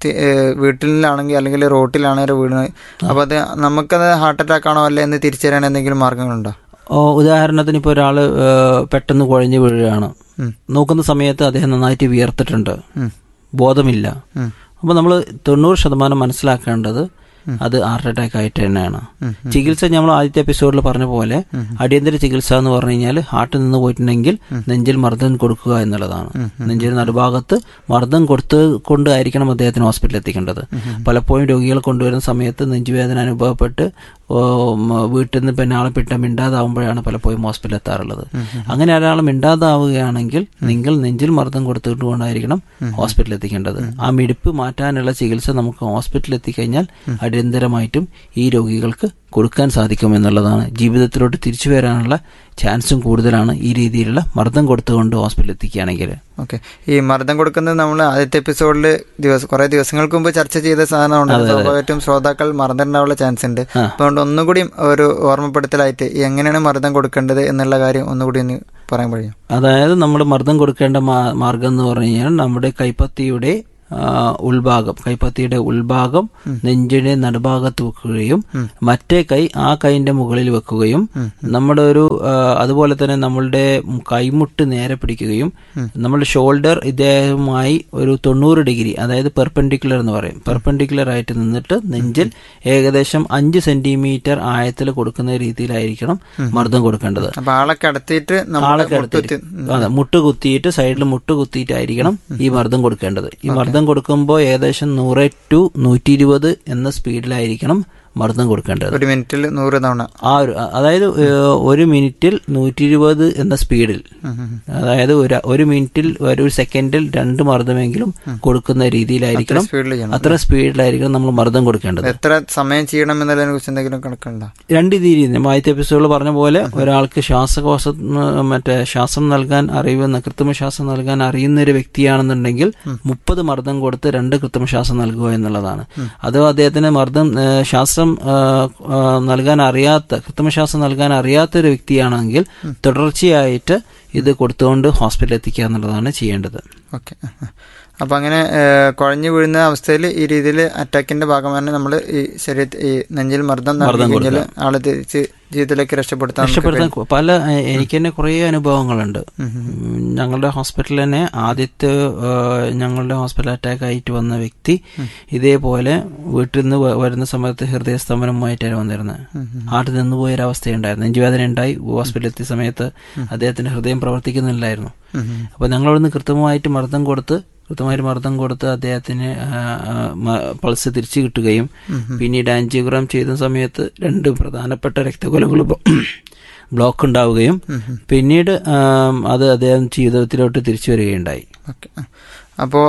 തി- ഏഹ് വീട്ടിലാണെങ്കിൽ അല്ലെങ്കിൽ റോട്ടിലാണെങ്കിൽ വീണ് അപ്പോൾ അത് നമുക്കത് ഹാർട്ട് അറ്റാക്ക് ആണോ അല്ലേ എന്ന് തിരിച്ചറിയാൻ എന്തെങ്കിലും മാർഗങ്ങളുണ്ടോ ഓ, ഉദാഹരണത്തിന് ഇപ്പോൾ ഒരാൾ പെട്ടെന്ന് കുഴഞ്ഞു വീഴുകയാണ് നോക്കുന്ന സമയത്ത് അദ്ദേഹം നന്നായിട്ട് വിയർത്തിട്ടുണ്ട് ബോധമില്ല അപ്പോൾ നമ്മൾ തൊണ്ണൂറ് ശതമാനം മനസ്സിലാക്കേണ്ടത് അത് ഹാർട്ട് അറ്റാക്ക് ആയിട്ട് തന്നെയാണ് ചികിത്സ നമ്മൾ ആദ്യത്തെ എപ്പിസോഡിൽ പറഞ്ഞ പോലെ അടിയന്തര ചികിത്സ എന്ന് പറഞ്ഞു കഴിഞ്ഞാൽ ഹാർട്ട് നിന്ന് പോയിട്ടുണ്ടെങ്കിൽ നെഞ്ചിൽ മർദ്ദം കൊടുക്കുക എന്നുള്ളതാണ് നെഞ്ചിൽ നടുഭാഗത്ത് മർദ്ദം കൊടുത്ത് കൊണ്ടായിരിക്കണം അദ്ദേഹത്തിന് ഹോസ്പിറ്റലിൽ എത്തിക്കേണ്ടത് പലപ്പോഴും രോഗികളെ കൊണ്ടുവരുന്ന സമയത്ത് നെഞ്ചുവേദന അനുഭവപ്പെട്ട് ഓ, മ, വീട്ടിൽ നിന്ന് പിന്നെ ആളെ പിട്ട മിണ്ടാതാവുമ്പോഴാണ് പലപ്പോഴും ഹോസ്പിറ്റലിൽ എത്താറുള്ളത് അങ്ങനെ ഒരാൾ മിണ്ടാതാവുകയാണെങ്കിൽ നിങ്ങൾ നെഞ്ചിൽ മർദ്ദം കൊടുത്തിട്ട് കൊണ്ടായിരിക്കണം ഹോസ്പിറ്റലിൽ എത്തിക്കേണ്ടത് ആ മിടിപ്പ് മാറ്റാനുള്ള ചികിത്സ നമുക്ക് ഹോസ്പിറ്റലിൽ എത്തിക്കഴിഞ്ഞാൽ അടിയന്തരമായിട്ടും ഈ രോഗികൾക്ക് കൊടുക്കാൻ സാധിക്കും എന്നുള്ളതാണ് ജീവിതത്തിലോട്ട് തിരിച്ചു വരാനുള്ള ചാൻസും കൂടുതലാണ് ഈ രീതിയിലുള്ള മർദ്ദം കൊടുത്തുകൊണ്ട് ഹോസ്പിറ്റലിൽ എത്തിക്കുകയാണെങ്കിൽ ഓക്കെ ഈ മർദ്ദം കൊടുക്കുന്നത് നമ്മൾ ആദ്യത്തെ എപ്പിസോഡിൽ ദിവസം കുറെ ദിവസങ്ങൾക്ക് മുമ്പ് ചർച്ച ചെയ്ത സാധനമുണ്ട് സ്വാഭാവികമായിട്ടും ശ്രോതാക്കൾ മറന്നിട്ടുണ്ടാവാനുള്ള ചാൻസ് ഉണ്ട് ആ. അപ്പോൾ അതുകൊണ്ട് ഒന്നുകൂടി ഒരു ഓർമ്മപ്പെടുത്തലായിട്ട് ഈ എങ്ങനെയാണ് മർദ്ദം കൊടുക്കേണ്ടത് എന്നുള്ള കാര്യം ഒന്നുകൂടി ഒന്ന് പറയാൻ കഴിയും അതായത് നമ്മൾ മർദ്ദം കൊടുക്കേണ്ട മാ- മാർഗം എന്ന് പറഞ്ഞു കഴിഞ്ഞാൽ നമ്മുടെ കൈപ്പത്തിയുടെ ആ, ഉൾഭാഗം കൈപ്പത്തിയുടെ ഉൾഭാഗം നെഞ്ചിന്റെ നടുഭാഗത്ത് വെക്കുകയും മറ്റേ കൈ ആ കൈന്റെ മുകളിൽ വെക്കുകയും നമ്മുടെ ഒരു ആ, അതുപോലെ തന്നെ നമ്മളുടെ കൈമുട്ട് നേരെ പിടിക്കുകയും നമ്മുടെ ഷോൾഡർ ഇദ്ദേഹവുമായി ഒരു തൊണ്ണൂറ് ഡിഗ്രി അതായത് പെർപെൻഡിക്കുലർ എന്ന് പറയും പെർപെൻഡിക്കുലർ ആയിട്ട് നിന്നിട്ട് നെഞ്ചിൽ ഏകദേശം അഞ്ച് സെന്റിമീറ്റർ ആഴത്തിൽ കൊടുക്കുന്ന രീതിയിലായിരിക്കണം മർദ്ദം കൊടുക്കേണ്ടത് അപ്പൊ ആളെ കടത്തിയിട്ട് നമ്മൾ ആളൊക്കെ എടുത്തിട്ട് അതെ മുട്ട് കുത്തിയിട്ട് സൈഡിൽ മുട്ട് കുത്തിയിട്ടായിരിക്കണം ഈ മർദ്ദം കൊടുക്കേണ്ടത് ഈ മർദ്ദം കൊടുക്കുമ്പോൾ ഏകദേശം നൂറ് ടു നൂറ്റി ഇരുപത് എന്ന സ്പീഡിലായിരിക്കണം മർദ്ദം കൊടുക്കേണ്ടത് ഒരു മിനിറ്റിൽ നൂറ് തവണ ആ ഒരു അതായത് ഏഹ്, ഒരു മിനിറ്റിൽ നൂറ്റി ഇരുപത് എന്ന സ്പീഡിൽ അതായത് ഒരു ഒരു മിനിറ്റിൽ ഒരു സെക്കൻഡിൽ രണ്ട് മർദ്ദമെങ്കിലും കൊടുക്കുന്ന രീതിയിലായിരിക്കണം സ്പീഡിൽ ചെയ്യണം അത്ര സ്പീഡിലായിരിക്കണം നമ്മൾ മർദ്ദം കൊടുക്കേണ്ടത് എത്ര സമയം ചെയ്യണം എന്നുള്ളതിനെ കുറിച്ച് എന്തെങ്കിലും കണക്കുണ്ടോ രണ്ട് രീതിയിൽ നമ്മൾ ആദ്യത്തെ എപ്പിസോഡിൽ പറഞ്ഞ പോലെ ഒരാൾക്ക് ശ്വാസകോശ മറ്റേ ശ്വാസം നൽകാൻ അറിയുന്ന കൃത്രിമ ശ്വാസം നൽകാൻ അറിയുന്ന ഒരു വ്യക്തിയാണെന്നുണ്ടെങ്കിൽ മുപ്പത് മർദ്ദം കൊടുത്ത് രണ്ട് കൃത്രിമ ശ്വാസം നൽകുക എന്നുള്ളതാണ് അതോ അദ്ദേഹത്തിന് മർദ്ദം ഏ, ശ്വാസം ആ, ആ, നൽകാൻ അറിയാത്ത കൃത്രിമ ശ്വാസം നൽകാൻ അറിയാത്ത ഒരു വ്യക്തിയാണെങ്കിൽ തുടർച്ചയായിട്ട് ഇത് കൊടുത്തുകൊണ്ട് ഹോസ്പിറ്റലിൽ എത്തിക്കുക എന്നുള്ളതാണ് ചെയ്യേണ്ടത് ഓക്കെ അപ്പൊ അങ്ങനെ ഏഹ്, കുഴഞ്ഞു വീഴുന്ന അവസ്ഥയിൽ ഈ രീതിയിൽ അറ്റാക്കിന്റെ ഭാഗമാണ് നമ്മൾ ഈ ശരീരത്തിൽ ഈ നെഞ്ചിൽ മർദ്ദം നൽകി കഴിഞ്ഞാൽ ആളെ തിരിച്ച് ജീവിതത്തിലേക്ക് രക്ഷപ്പെടുത്താൻ നമുക്ക് രക്ഷപ്പെടുത്താൻ കു- പല എ- എനിക്ക് തന്നെ കുറേ അനുഭവങ്ങളുണ്ട് ഉം, ഞങ്ങളുടെ ഹോസ്പിറ്റലിൽ തന്നെ ആദ്യത്തെ ആ, ഞങ്ങളുടെ ഹോസ്പിറ്റൽ അറ്റാക്ക് ആയിട്ട് വന്ന വ്യക്തി ഇതേപോലെ വീട്ടിൽ നിന്ന് വ- വരുന്ന സമയത്ത് ഹൃദയസ്തംഭനമായിട്ടാണ് വന്നിരുന്നത് ഹാർട്ട് നിന്ന് പോയൊരവസ്ഥയുണ്ടായിരുന്നു നെഞ്ചുവേദന ഉണ്ടായി ഹോസ്പിറ്റലിൽ എത്തിയ സമയത്ത് അദ്ദേഹത്തിന്റെ ഹൃദയം പ്രവർത്തിക്കുന്നില്ലായിരുന്നു അപ്പോൾ ഞങ്ങളവിടുന്ന് കൃത്യമായിട്ട് മർദ്ദം കൊടുത്ത് കൃത്യമായിട്ട് മർദ്ദം കൊടുത്ത് അദ്ദേഹത്തിന് ആ, ആ, മ- പൾസ് തിരിച്ചു കിട്ടുകയും പിന്നീട് ആൻജിയോഗ്രാം ചെയ്ത സമയത്ത് രണ്ട് പ്രധാനപ്പെട്ട രക്തകൊലകൾ ബ്ലോക്ക് ഉണ്ടാവുകയും പിന്നീട് ആം, അത് അദ്ദേഹം ജീവിതത്തിലോട്ട് തിരിച്ചു വരികയുണ്ടായി ഓക്കെ അപ്പോൾ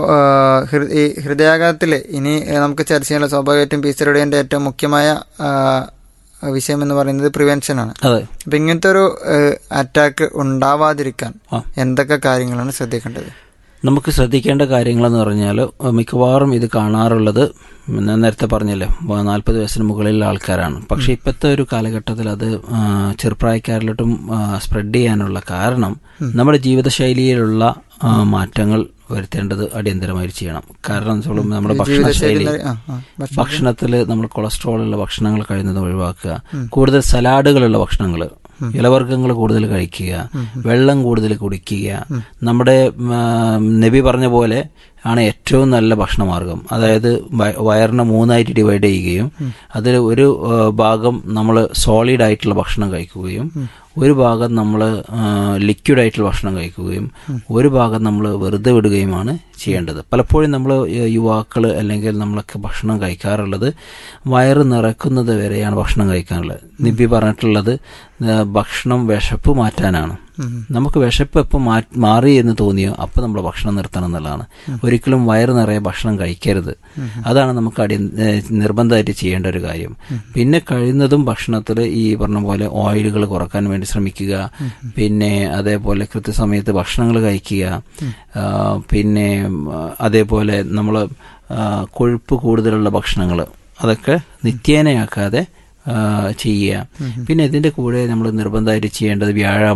ഈ ഹൃദയാഘാതത്തിൽ ഇനി ഏഹ്, നമുക്ക് ചർച്ച ചെയ്യാനുള്ള സ്വാഭാവികമായിട്ടും പി സിറുടെ ഏറ്റവും മുഖ്യമായ ആ, വിഷയം എന്ന് പറയുന്നത് പ്രിവെൻഷൻ ആണ് അതെ അപ്പൊ ഇങ്ങനത്തെ ഒരു അറ്റാക്ക് ഉണ്ടാവാതിരിക്കാൻ ആ. എന്തൊക്കെ കാര്യങ്ങളാണ് ശ്രദ്ധിക്കേണ്ടത് നമുക്ക് ശ്രദ്ധിക്കേണ്ട കാര്യങ്ങളെന്ന് പറഞ്ഞാൽ മിക്കവാറും ഇത് കാണാറുള്ളത് ഞാൻ നേരത്തെ പറഞ്ഞല്ലേ നാൽപ്പത് വയസ്സിന് മുകളിലുള്ള ആൾക്കാരാണ് പക്ഷെ ഇപ്പോഴത്തെ ഒരു കാലഘട്ടത്തിൽ അത് ആ, ചെറുപ്രായക്കാരിലോട്ടും സ്പ്രെഡ് ചെയ്യാനുള്ള കാരണം നമ്മുടെ ജീവിതശൈലിയിലുള്ള ആ, മാറ്റങ്ങൾ വരുത്തേണ്ടത് അടിയന്തരമായി ചെയ്യണം കാരണം എന്ന് വെച്ചാൽ നമ്മുടെ ഭക്ഷണശൈലി ആ, ആ, ഭക്ഷണം. ഭക്ഷണത്തിൽ നമ്മൾ കൊളസ്ട്രോൾ ഉള്ള ഭക്ഷണങ്ങൾ കഴിയുന്നത് ഒഴിവാക്കുക കൂടുതൽ സലാഡുകളുള്ള ഭക്ഷണങ്ങൾ ഇലവർഗ്ഗങ്ങൾ കൂടുതൽ കഴിക്കുക വെള്ളം കൂടുതൽ കുടിക്കുക നമ്മുടെ ഉം, ആ, നബി പറഞ്ഞ പോലെ ആണ് ഏറ്റവും നല്ല ഭക്ഷണമാർഗം അതായത് വയ- വയറിനെ മൂന്നായിട്ട് ഡിവൈഡ് ചെയ്യുകയും അതിൽ ഒരു ആ, ഭാഗം നമ്മൾ സോളിഡ് ആയിട്ടുള്ള ഭക്ഷണം കഴിക്കുകയും ഒരു ഭാഗം നമ്മൾ ലിക്വിഡ് ആയിട്ടുള്ള ഭക്ഷണം കഴിക്കുകയും ഒരു ഭാഗം നമ്മൾ വെറുതെ വിടുകയുമാണ് ചെയ്യേണ്ടത് പലപ്പോഴും നമ്മൾ യുവാക്കൾ അല്ലെങ്കിൽ നമ്മളൊക്കെ ഭക്ഷണം കഴിക്കാറുള്ളത് വയറ് നിറക്കുന്നത് വരെയാണ് ഭക്ഷണം കഴിക്കാറുള്ളത് നിബി പറഞ്ഞിട്ടുള്ളത് ആ, ഭക്ഷണം വിശപ്പ് മാറ്റാനാണ് നമുക്ക് വിശപ്പ് എപ്പോൾ മാറി എന്ന് തോന്നിയോ അപ്പോൾ നമ്മൾ ഭക്ഷണം നിർത്തണം എന്നുള്ളതാണ് ഒരിക്കലും വയറ് നിറയെ ഭക്ഷണം കഴിക്കരുത് അതാണ് നമുക്ക് അടി ഏഹ് നിർബന്ധമായിട്ട് ചെയ്യേണ്ട ഒരു കാര്യം പിന്നെ കഴിയുന്നതും ഭക്ഷണത്തിൽ ഈ പറഞ്ഞ പോലെ ഓയിലുകൾ കുറക്കാൻ വേണ്ടി ശ്രമിക്കുക പിന്നെ അതേപോലെ കൃത്യസമയത്ത് ഭക്ഷണങ്ങൾ കഴിക്കുക ആ, പിന്നെ ഉം, അതേപോലെ നമ്മൾ കൊഴുപ്പ് കൂടുതലുള്ള ഭക്ഷണങ്ങൾ അതൊക്കെ നിത്യേനയാക്കാതെ ആ, ചെയ്യുക പിന്നെ ഇതിന്റെ കൂടെ നമ്മൾ നിർബന്ധമായിട്ട് ചെയ്യേണ്ടത് വ്യായാമം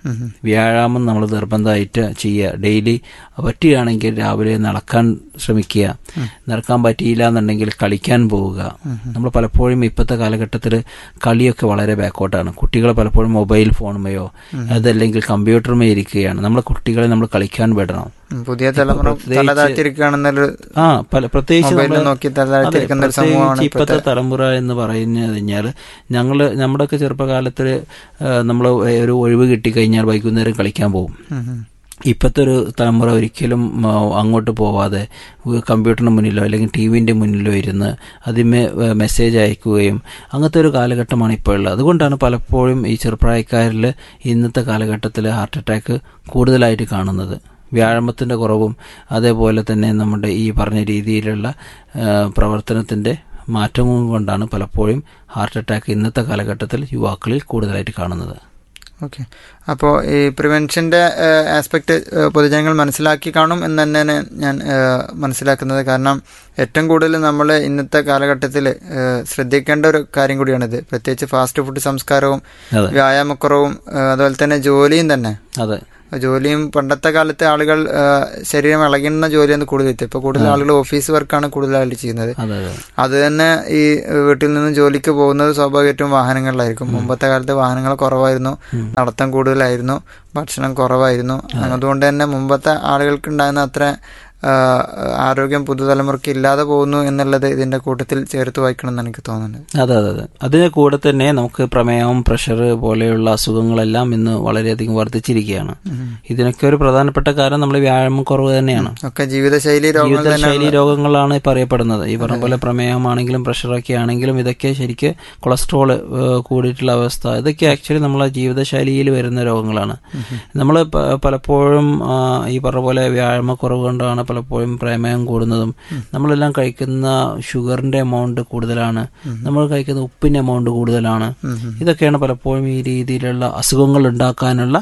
ഉം, ഉം. വ്യായാമം നമ്മൾ നിർബന്ധമായിട്ട് ചെയ്യുക ഡെയിലി പറ്റുകയാണെങ്കിൽ രാവിലെ നടക്കാൻ ശ്രമിക്കുക നടക്കാൻ പറ്റിയില്ല എന്നുണ്ടെങ്കിൽ കളിക്കാൻ പോവുക നമ്മൾ പലപ്പോഴും ഇപ്പോഴത്തെ കാലഘട്ടത്തിൽ കളിയൊക്കെ വളരെ ബാക്കോട്ടാണ് കുട്ടികൾ പലപ്പോഴും മൊബൈൽ ഫോണുമയോ അതല്ലെങ്കിൽ കമ്പ്യൂട്ടറുമേ ഇരിക്കുകയാണ് നമ്മളെ കുട്ടികളെ നമ്മൾ കളിക്കാൻ വിടണം ഉം, പുതിയ തലമുറ പ്രത്യേകിച്ച് തലതാഴ്ത്തിരിക്കുകയാണെന്നൊരു ആ പല പ്രത്യേകിച്ച് മൊബൈലിൽ നമ്മള് നോക്കി തലതാഴ്ത്തിരിക്കുന്ന ഒരു അതെ, സമൂഹമാണ് പ്രത്യേകിച്ച് ഇപ്പോഴത്തെ ഇപ്പോഴത്തെ തലമുറ എന്ന് പറഞ്ഞു കഴിഞ്ഞാൽ ഞങ്ങള് നമ്മുടെയൊക്കെ ചെറുപ്പകാലത്തിൽ നമ്മൾ ഒരു ഒഴിവ് കിട്ടിക്കഴിഞ്ഞാൽ വൈകുന്നേരം കളിക്കാൻ പോകും ഉം, ഉം. ഇപ്പോഴത്തെ ഒരു തലമുറ ഒരിക്കലും ആ, അങ്ങോട്ട് പോവാതെ ഉ- കമ്പ്യൂട്ടറിന് മുന്നിലോ അല്ലെങ്കിൽ ടി വിൻ്റെ മുന്നിലോ ഇരുന്ന് അതിമേ ഏ, മെസ്സേജ് അയക്കുകയും അങ്ങനത്തെ ഒരു കാലഘട്ടമാണ് ഇപ്പോൾ ഉള്ളത് അതുകൊണ്ടാണ് പലപ്പോഴും ഈ ചെറുപ്രായക്കാരിൽ ഇന്നത്തെ കാലഘട്ടത്തിൽ ഹാർട്ട് അറ്റാക്ക് കൂടുതലായിട്ട് കാണുന്നത് വ്യായാമത്തിൻ്റെ കുറവും അതേപോലെ തന്നെ നമ്മുടെ ഈ പറഞ്ഞ രീതിയിലുള്ള ആ, പ്രവർത്തനത്തിൻ്റെ മാറ്റവും കൊണ്ടാണ് പലപ്പോഴും ഹാർട്ട് അറ്റാക്ക് ഇന്നത്തെ കാലഘട്ടത്തിൽ യുവാക്കളിൽ കൂടുതലായിട്ട് കാണുന്നത് ഓക്കെ അപ്പോൾ ഈ പ്രിവെൻഷൻ്റെ ആസ്പെക്റ്റ് പൊതുജനങ്ങൾ മനസ്സിലാക്കി കാണും എന്ന് തന്നെയാണ് ഞാൻ ഏഹ്, മനസ്സിലാക്കുന്നത് കാരണം ഏറ്റവും കൂടുതൽ നമ്മൾ ഇന്നത്തെ കാലഘട്ടത്തിൽ ശ്രദ്ധിക്കേണ്ട ഒരു കാര്യം കൂടിയാണിത് പ്രത്യേകിച്ച് ഫാസ്റ്റ് ഫുഡ് സംസ്കാരവും അതെ വ്യായാമക്കുറവും ഏഹ്, അതുപോലെ തന്നെ ജോലിയും തന്നെ അതെ ജോലിയും പണ്ടത്തെ കാലത്തെ ആളുകൾ ഏഹ്, ശരീരം ഇളകുന്ന ജോലിയാണ് കൂടുതൽ എത്തി ഇപ്പോൾ കൂടുതൽ ആളുകൾ ഓഫീസ് വർക്കാണ് കൂടുതലായിട്ട് ചെയ്യുന്നത് അതെ അതെ അത് തന്നെ ഈ വീട്ടിൽ നിന്ന് ജോലിക്ക് പോകുന്നത് സ്വാഭാവികമായിട്ടും വാഹനങ്ങളിലായിരിക്കും മുമ്പത്തെ കാലത്ത് വാഹനങ്ങൾ കുറവായിരുന്നു നടത്തം കൂടുതലായിരുന്നു ഭക്ഷണം കുറവായിരുന്നു അതുകൊണ്ട് തന്നെ മുമ്പത്തെ ആളുകൾക്ക് ഉണ്ടായിരുന്ന അത്ര ആ, ആരോഗ്യം പുതുതലമുറയ്ക്ക് ഇല്ലാതെ പോകുന്നു എന്നുള്ളത് ഇതിന്റെ കൂട്ടത്തിൽ ചേർത്ത് വായിക്കണം എന്ന് എനിക്ക് തോന്നുന്നത് അതെ അതെ അതെ അതിന് കൂടെ തന്നെ നമുക്ക് പ്രമേഹം പ്രഷർ പോലെയുള്ള അസുഖങ്ങളെല്ലാം ഇന്ന് വളരെയധികം വർദ്ധിച്ചിരിക്കുകയാണ് ഇതിനൊക്കെ ഒരു പ്രധാനപ്പെട്ട കാരണം നമ്മൾ വ്യായാമം കുറവ് തന്നെയാണ് ഒക്കെ ജീവിതശൈലി രോഗങ്ങൾ തന്നെ ജീവിതശൈലി രോഗങ്ങളാണ് ഇപ്പൊ അറിയപ്പെടുന്നത് ഈ പറഞ്ഞ പോലെ പ്രമേഹമാണെങ്കിലും പ്രഷറൊക്കെ ആണെങ്കിലും ഇതൊക്കെ ശരിക്ക് കൊളസ്ട്രോൾ കൂടിയിട്ടുള്ള അവസ്ഥ ഇതൊക്കെ ആക്ച്വലി നമ്മളെ ജീവിതശൈലിയിൽ വരുന്ന രോഗങ്ങളാണ് നമ്മൾ പലപ്പോഴും ആ, ഈ പറഞ്ഞ പോലെ വ്യായാമക്കുറവ് കൊണ്ടാണ് പലപ്പോഴും പ്രമേഹം കൂടുന്നതും നമ്മളെല്ലാം കഴിക്കുന്ന ഷുഗറിന്റെ എമൗണ്ട് കൂടുതലാണ് നമ്മൾ കഴിക്കുന്ന ഉപ്പിന്റെ എമൗണ്ട് കൂടുതലാണ് ഇതൊക്കെയാണ് പലപ്പോഴും ഈ രീതിയിലുള്ള അസുഖങ്ങൾ ഉണ്ടാക്കാനുള്ള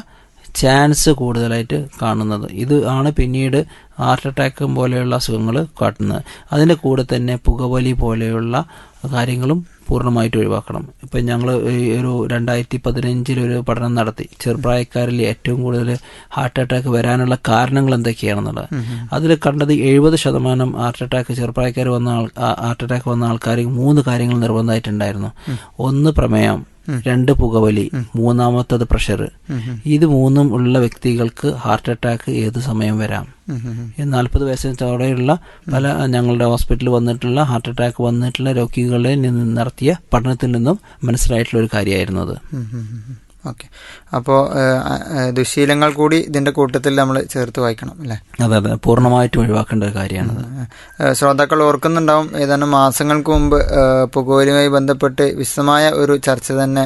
ചാൻസ് കൂടുതലായിട്ട് കാണുന്നത് ഇത് ആണ് പിന്നീട് ഹാർട്ട് അറ്റാക്കും പോലെയുള്ള അസുഖങ്ങൾ കാട്ടുന്നത് അതിൻ്റെ കൂടെ തന്നെ പുകവലി പോലെയുള്ള കാര്യങ്ങളും പൂർണ്ണമായിട്ട് ഒഴിവാക്കണം ഇപ്പം ഞങ്ങൾ ഒരു രണ്ടായിരത്തി പതിനഞ്ചിൽ ഒരു പഠനം നടത്തി ചെറുപ്രായക്കാരിൽ ഏറ്റവും കൂടുതൽ ഹാർട്ട് അറ്റാക്ക് വരാനുള്ള കാരണങ്ങൾ എന്തൊക്കെയാണെന്നുള്ളത് അതിൽ കണ്ടത് എഴുപത് ശതമാനം ഹാർട്ട് അറ്റാക്ക് ചെറുപ്രായക്കാർ വന്ന ആൾ ഹാർട്ട് അറ്റാക്ക് വന്ന ആൾക്കാർ മൂന്ന് കാര്യങ്ങൾ നിർബന്ധമായിട്ടുണ്ടായിരുന്നു ഒന്ന് പ്രമേയം രണ്ട് പുകവലി മൂന്നാമത്തത് പ്രഷർ ഇത് മൂന്നും ഉള്ള വ്യക്തികൾക്ക് ഹാർട്ട് അറ്റാക്ക് ഏത് സമയം വരാം നാൽപ്പത് വയസ്സിന് താഴെയുള്ള പല ഞങ്ങളുടെ ഹോസ്പിറ്റലിൽ വന്നിട്ടുള്ള ഹാർട്ട് അറ്റാക്ക് വന്നിട്ടുള്ള രോഗികളെ നിന്ന് നടത്തിയ പഠനത്തിൽ നിന്നും മനസ്സിലായിട്ടുള്ള ഒരു കാര്യമായിരുന്നു അത് ഓക്കെ അപ്പോൾ ദുശീലങ്ങൾ കൂടി ഇതിന്റെ കൂട്ടത്തിൽ നമ്മൾ ചേർത്ത് വായിക്കണം അല്ലേ അതെ അതെ പൂർണ്ണമായിട്ടും ഒഴിവാക്കേണ്ട ഒരു കാര്യമാണത് ഏഹ് ശ്രോതാക്കൾ ഓർക്കുന്നുണ്ടാവും ഏതാനും മാസങ്ങൾക്ക് മുമ്പ് ഏഹ് പുകവലിയുമായി ബന്ധപ്പെട്ട് വിശദമായ ഒരു ചർച്ച തന്നെ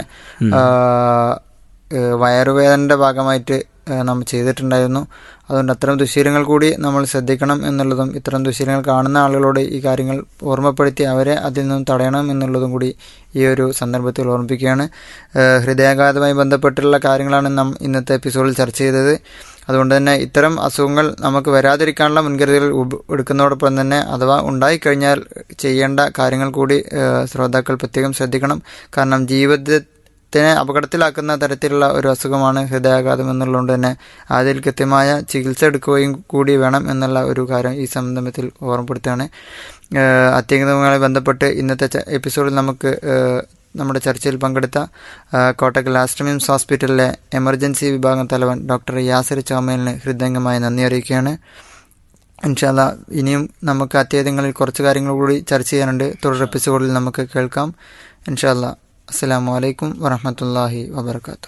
ഏഹ് ഏഹ് വയറുവേദനയുടെ ഭാഗമായിട്ട് ഏഹ് നമ്മൾ ചെയ്തിട്ടുണ്ടായിരുന്നു അതുകൊണ്ട് അത്തരം ദുശീലങ്ങൾ കൂടി നമ്മൾ ശ്രദ്ധിക്കണം എന്നുള്ളതും ഇത്തരം ദുശീലങ്ങൾ കാണുന്ന ആളുകളോട് ഈ കാര്യങ്ങൾ ഓർമ്മപ്പെടുത്തി അവരെ അതിൽ നിന്നും തടയണം എന്നുള്ളതും കൂടി ഈ ഒരു സന്ദർഭത്തിൽ ഓർമ്മിപ്പിക്കുകയാണ് ഏഹ് ഹൃദയാഘാതവുമായി ബന്ധപ്പെട്ടുള്ള കാര്യങ്ങളാണ് നാം ഇന്നത്തെ എപ്പിസോഡിൽ ചർച്ച ചെയ്തത് അതുകൊണ്ട് തന്നെ ഇത്തരം അസുഖങ്ങൾ നമുക്ക് വരാതിരിക്കാനുള്ള മുൻകരുതലുകൾ ഉപ- എടുക്കുന്നതോടൊപ്പം തന്നെ അഥവാ ഉണ്ടായിക്കഴിഞ്ഞാൽ ചെയ്യേണ്ട കാര്യങ്ങൾ കൂടി ഏഹ് ശ്രോതാക്കൾ പ്രത്യേകം ശ്രദ്ധിക്കണം കാരണം ജീവിതത്തെ അപകടത്തിലാക്കുന്ന തരത്തിലുള്ള ഒരു അസുഖമാണ് ഹൃദയാഘാതം എന്നുള്ളതുകൊണ്ട് തന്നെ അതിൽ കൃത്യമായ ചികിത്സ എടുക്കുകയും കൂടി വേണം എന്നുള്ള ഒരു കാര്യം ഈ സന്ദർഭത്തിൽ ഓർമ്മപ്പെടുത്തുകയാണ് ഏഹ് അത്യാഹിതവുമായി ബന്ധപ്പെട്ട് ഇന്നത്തെ ച- എപ്പിസോഡിൽ നമുക്ക് ഏഹ് നമ്മുടെ ചർച്ചയിൽ പങ്കെടുത്ത ആ, കോട്ടക്കൽ ആസ്ട്രമിംസ് ഹോസ്പിറ്റലിലെ എമർജൻസി വിഭാഗം തലവൻ ഡോക്ടർ യാസിർ ചാമലിന് ഹൃദയംഗമായി നന്ദി അറിയിക്കുകയാണ് ഇൻഷാല്ല ഇനിയും നമുക്ക് അത്യാഹിതങ്ങളിൽ കുറച്ച് കാര്യങ്ങൾ കൂടി ചർച്ച ചെയ്യാനുണ്ട് തുടർ എപ്പിസോഡിൽ നമുക്ക് കേൾക്കാം ഇൻഷാല്ല അസ്സാം വലൈക്കും വറഹമത്തല്ലാഹി വബർക്കാത്തു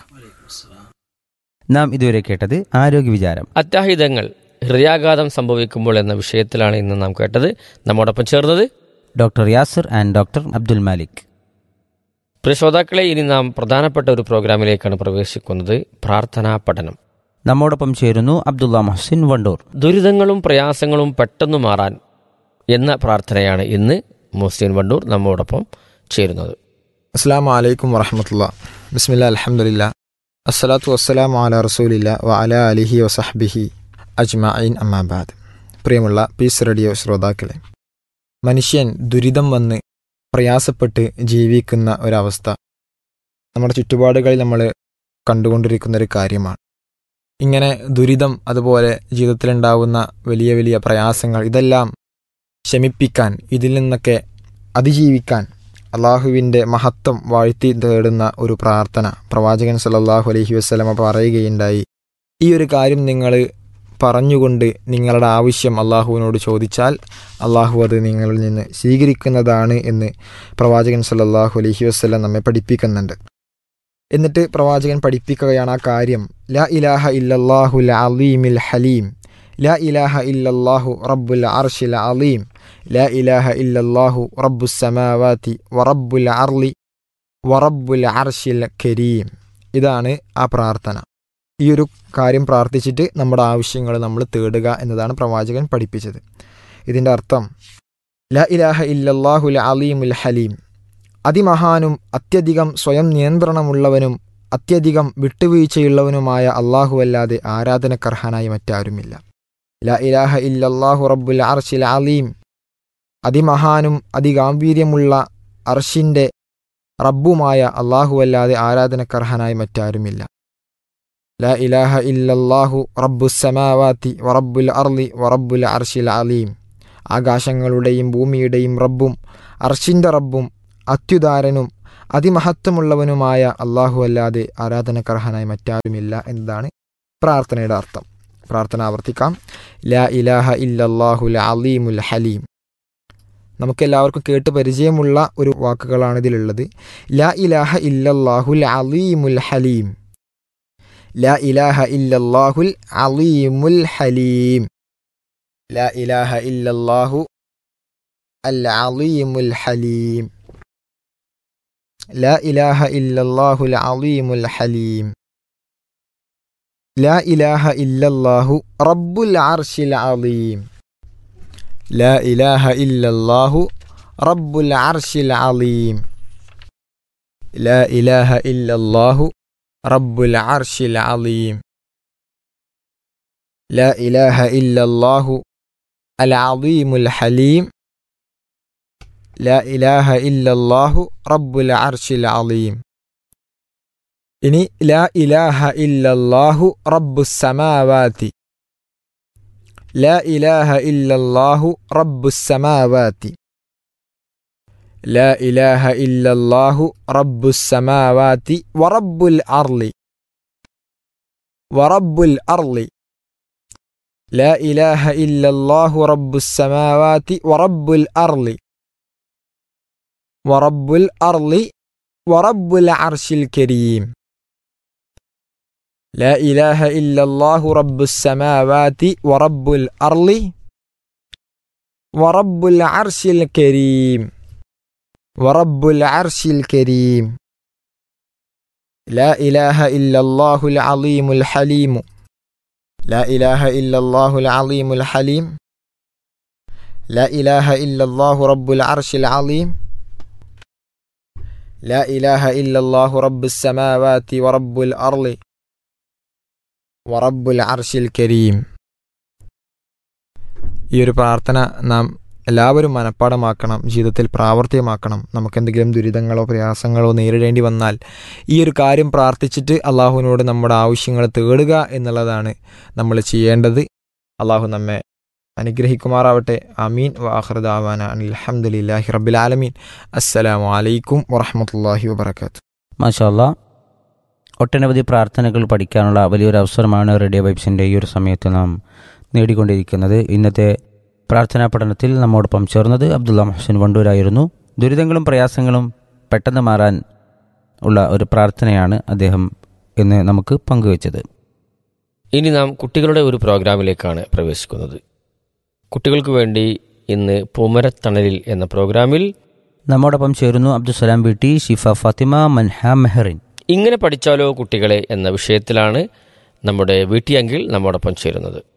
നാം ഇതുവരെ കേട്ടത് ആരോഗ്യ വിചാരം അത്യാഹിതങ്ങൾ ഹൃദയാഘാതം സംഭവിക്കുമ്പോൾ എന്ന വിഷയത്തിലാണ് ഇന്ന് നാം കേട്ടത് നമ്മോടൊപ്പം ചേർന്നത് doctor Yasir and doctor Abdul Malik പ്രിയ ശ്രോതാക്കളെ ഇനി നാം പ്രധാനപ്പെട്ട ഒരു പ്രോഗ്രാമിലേക്കാണ് പ്രവേശിക്കുന്നത് പ്രാർത്ഥനാ പഠനം നമ്മോടൊപ്പം ചേരുന്നു അബ്ദുള്ള മഹ്സിൻ വണ്ടൂർ ദുരിതങ്ങളും പ്രയാസങ്ങളും പെട്ടെന്ന് മാറാൻ എന്ന പ്രാർത്ഥനയാണ് ഇന്ന് മുസ്ലിം വണ്ടൂർ നമ്മോടൊപ്പം ചേരുന്നത് അസ്സാം വലൈക്കും വറഹമത്തുള്ള ബിസ്മില്ല അലഹമുല്ല അസ്സലാത്തു വസ്സലാം അല റസൂലില്ല വ അല അലിഹി വസഹബിഹി അജ്മഈൻ അമ്മാബാദ് പ്രിയമുള്ള പീസ് റേഡിയോ ശ്രോതാക്കളെ മനുഷ്യൻ ദുരിതം വന്ന് പ്രയാസപ്പെട്ട് ജീവിക്കുന്ന ഒരവസ്ഥ നമ്മുടെ ചുറ്റുപാടുകളിൽ നമ്മൾ കണ്ടുകൊണ്ടിരിക്കുന്ന ഒരു കാര്യമാണ് ഇങ്ങനെ ദുരിതം അതുപോലെ ജീവിതത്തിലുണ്ടാവുന്ന വലിയ വലിയ പ്രയാസങ്ങൾ ഇതെല്ലാം ശമിപ്പിക്കാൻ ഇതിൽ നിന്നൊക്കെ അതിജീവിക്കാൻ അള്ളാഹുവിൻ്റെ മഹത്വം വാഴ്ത്തി തേടുന്ന ഒരു പ്രാർത്ഥന പ്രവാചകൻ സല്ലല്ലാഹു അലൈഹി വസ്ലമ പറയുകയുണ്ടായി ഈ ഒരു കാര്യം നിങ്ങൾ പറഞ്ഞുകൊണ്ട് നിങ്ങളുടെ ആവശ്യം അള്ളാഹുവിനോട് ചോദിച്ചാൽ അള്ളാഹു അത് നിങ്ങളിൽ നിന്ന് സ്വീകരിക്കുന്നതാണ് എന്ന് പ്രവാചകൻ സല്ലല്ലാഹു അലൈഹി വസ്ലം നമ്മെ പഠിപ്പിക്കുന്നുണ്ട് എന്നിട്ട് പ്രവാചകൻ പഠിപ്പിക്കുകയാണ് ആ കാര്യം ലാ ഇലാഹ ഇല്ലല്ലാഹു അലീമിൽ ഹലീം ലാ ഇലാഹ ഇല്ലല്ലാഹു റബ്ബുൽ അർഷിൽ അലീം ലാ ഇലാഹ ഇല്ലല്ലാഹു റബ്ബുസ് സമാവാതി വറബ്ബുൽ അർലി വറബ്ബുൽ അർഷിൽ കരീം ഇതാണ് ആ പ്രാർത്ഥന ഈ ഒരു കാര്യം പ്രാർത്ഥിച്ചിട്ട് നമ്മുടെ ആവശ്യങ്ങൾ നമ്മൾ തേടുക എന്നതാണ് പ്രവാചകൻ പഠിപ്പിച്ചത് ഇതിൻ്റെ അർത്ഥം ല ഇലാഹ ഇല്ലല്ലാഹുൽ അലീമുൽ ഹലീം അതിമഹാനും അത്യധികം സ്വയം നിയന്ത്രണമുള്ളവനും അത്യധികം വിട്ടുവീഴ്ചയുള്ളവനുമായ അല്ലാഹുവല്ലാതെ ആരാധനക്കർഹനായി മറ്റാരുമില്ല ല ഇലാഹ ഇല്ലല്ലാഹു റബ്ബുൽ അർഷിൽ അലീം അതിമഹാനും അതിഗാംഭീര്യമുള്ള അർഷിൻ്റെ റബ്ബുമായ അല്ലാഹുവല്ലാതെ ആരാധനക്കർഹനായി മറ്റാരുമില്ല ലാ ഇലാഹ ഇല്ലല്ലാഹു റബ്ബുസമാവാത്തി വറബ്ബുൽ അർലി വറബ്ബുൽ അർഷിൽ അലീം ആകാശങ്ങളുടെയും ഭൂമിയുടെയും റബ്ബും അർഷിൻ്റെ റബ്ബും അത്യുദാരനും അതിമഹത്വമുള്ളവനുമായ അള്ളാഹു അല്ലാതെ ആരാധനക്കർഹനായി മറ്റാരുമില്ല എന്നതാണ് പ്രാർത്ഥനയുടെ അർത്ഥം പ്രാർത്ഥന ആവർത്തിക്കാം ലാ ഇലാഹ ഇല്ലല്ലാഹുൽ അലീമുൽ ഹലീം നമുക്കെല്ലാവർക്കും കേട്ട് പരിചയമുള്ള ഒരു വാക്കുകളാണ് ഇതിലുള്ളത് ലാ ഇലാഹ ഇല്ലല്ലാഹുൽ അലീമുൽ ഹലീം ലാ ഇലാഹ ഇല്ലല്ലാഹുൽ അലീമുൽ ഹലീം ലാ ഇലാഹ ഇല്ലല്ലാഹു അൽ അലീമുൽ ഹലീം لا إله إلا الله العظيم الحليم لا إله إلا الله رب العرش العظيم لا إله إلا الله رب العرش العظيم لا إله إلا الله رب العرش العظيم لا إله إلا الله العظيم الحليم لا إله إلا الله رب العرش العظيم ഇനി ലാ ഇലാഹ ഇല്ലല്ലാഹു റബ്ബു സമാവാതി ലാ ഇലാഹ ഇല്ലല്ലാഹു റബ്ബു സമാവാതി ലാ ഇലാഹ ഇല്ലല്ലാഹു റബ്ബു സമാവാതി വറബ്ബുൽ അർളി വറബ്ബുൽ അർളി ലാ ഇലാഹ ഇല്ലല്ലാഹു റബ്ബു സമാവാതി വറബ്ബുൽ അർളി ورب الأرض ورب العرش الكريم لا إله إلا الله رب السماوات ورب الأرض ورب العرش الكريم ورب العرش الكريم لا إله إلا الله العظيم الحليم لا إله إلا الله العظيم الحليم لا إله إلا الله رب العرش العظيم لا إله إلا الله رب السماوات ورب الأرض ورب العرش الكريم ഈ ഒരു പ്രാർത്ഥന നാം എല്ലാവരും മനഃപ്പാടമാക്കണം ജീവിതത്തിൽ പ്രാവർത്തികമാക്കണം നമുക്ക് എന്തെങ്കിലും ദുരിതങ്ങളോ പ്രയാസങ്ങളോ നേരിടേണ്ടി വന്നാൽ ഈ ഒരു കാര്യം പ്രാർത്ഥിച്ചിട്ട് അള്ളാഹുവിനോട് നമ്മുടെ ആവശ്യങ്ങൾ തേടുക എന്നുള്ളതാണ് നമ്മൾ ചെയ്യേണ്ടത് അള്ളാഹു നമ്മെ അനുഗ്രഹിക്കുമാറാവട്ടെ അമീൻ വാഹൃദാവാന അലഹമുല്ലാഹി റബ്ബിൽ ആലമീൻ അസ്സലാമു അലൈക്കും വറഹമത്തല്ലാഹി വബർക്കാത്തു മാഷാല്ല ഒട്ടനവധി പ്രാർത്ഥനകൾ പഠിക്കാനുള്ള വലിയൊരു അവസരമാണ് റേഡിയോ വൈബ്സിൻ്റെ ഈ ഒരു സമയത്ത് നാം നേടിക്കൊണ്ടിരിക്കുന്നത് ഇന്നത്തെ പ്രാർത്ഥനാ പഠനത്തിൽ നമ്മോടൊപ്പം ചേർന്നത് അബ്ദുള്ള മുഹസിൻ വണ്ടൂരായിരുന്നു ദുരിതങ്ങളും പ്രയാസങ്ങളും പെട്ടെന്ന് മാറാൻ ഉള്ള ഒരു പ്രാർത്ഥനയാണ് അദ്ദേഹം ഇന്ന് നമുക്ക് പങ്കുവച്ചത് ഇനി നാം കുട്ടികളുടെ ഒരു പ്രോഗ്രാമിലേക്കാണ് പ്രവേശിക്കുന്നത് കുട്ടികൾക്ക് വേണ്ടി ഇന്ന് പൂമരത്തണലിൽ എന്ന പ്രോഗ്രാമിൽ നമ്മോടൊപ്പം ചേരുന്നു അബ്ദുസലാം വീട്ടി ഷിഫ ഫാത്തിമ മൻഹ മെഹറിൻ ഇങ്ങനെ പഠിച്ചാലോ കുട്ടികളെ എന്ന വിഷയത്തിലാണ് നമ്മുടെ വീട്ടിയങ്കിൽ നമ്മോടൊപ്പം ചേരുന്നത്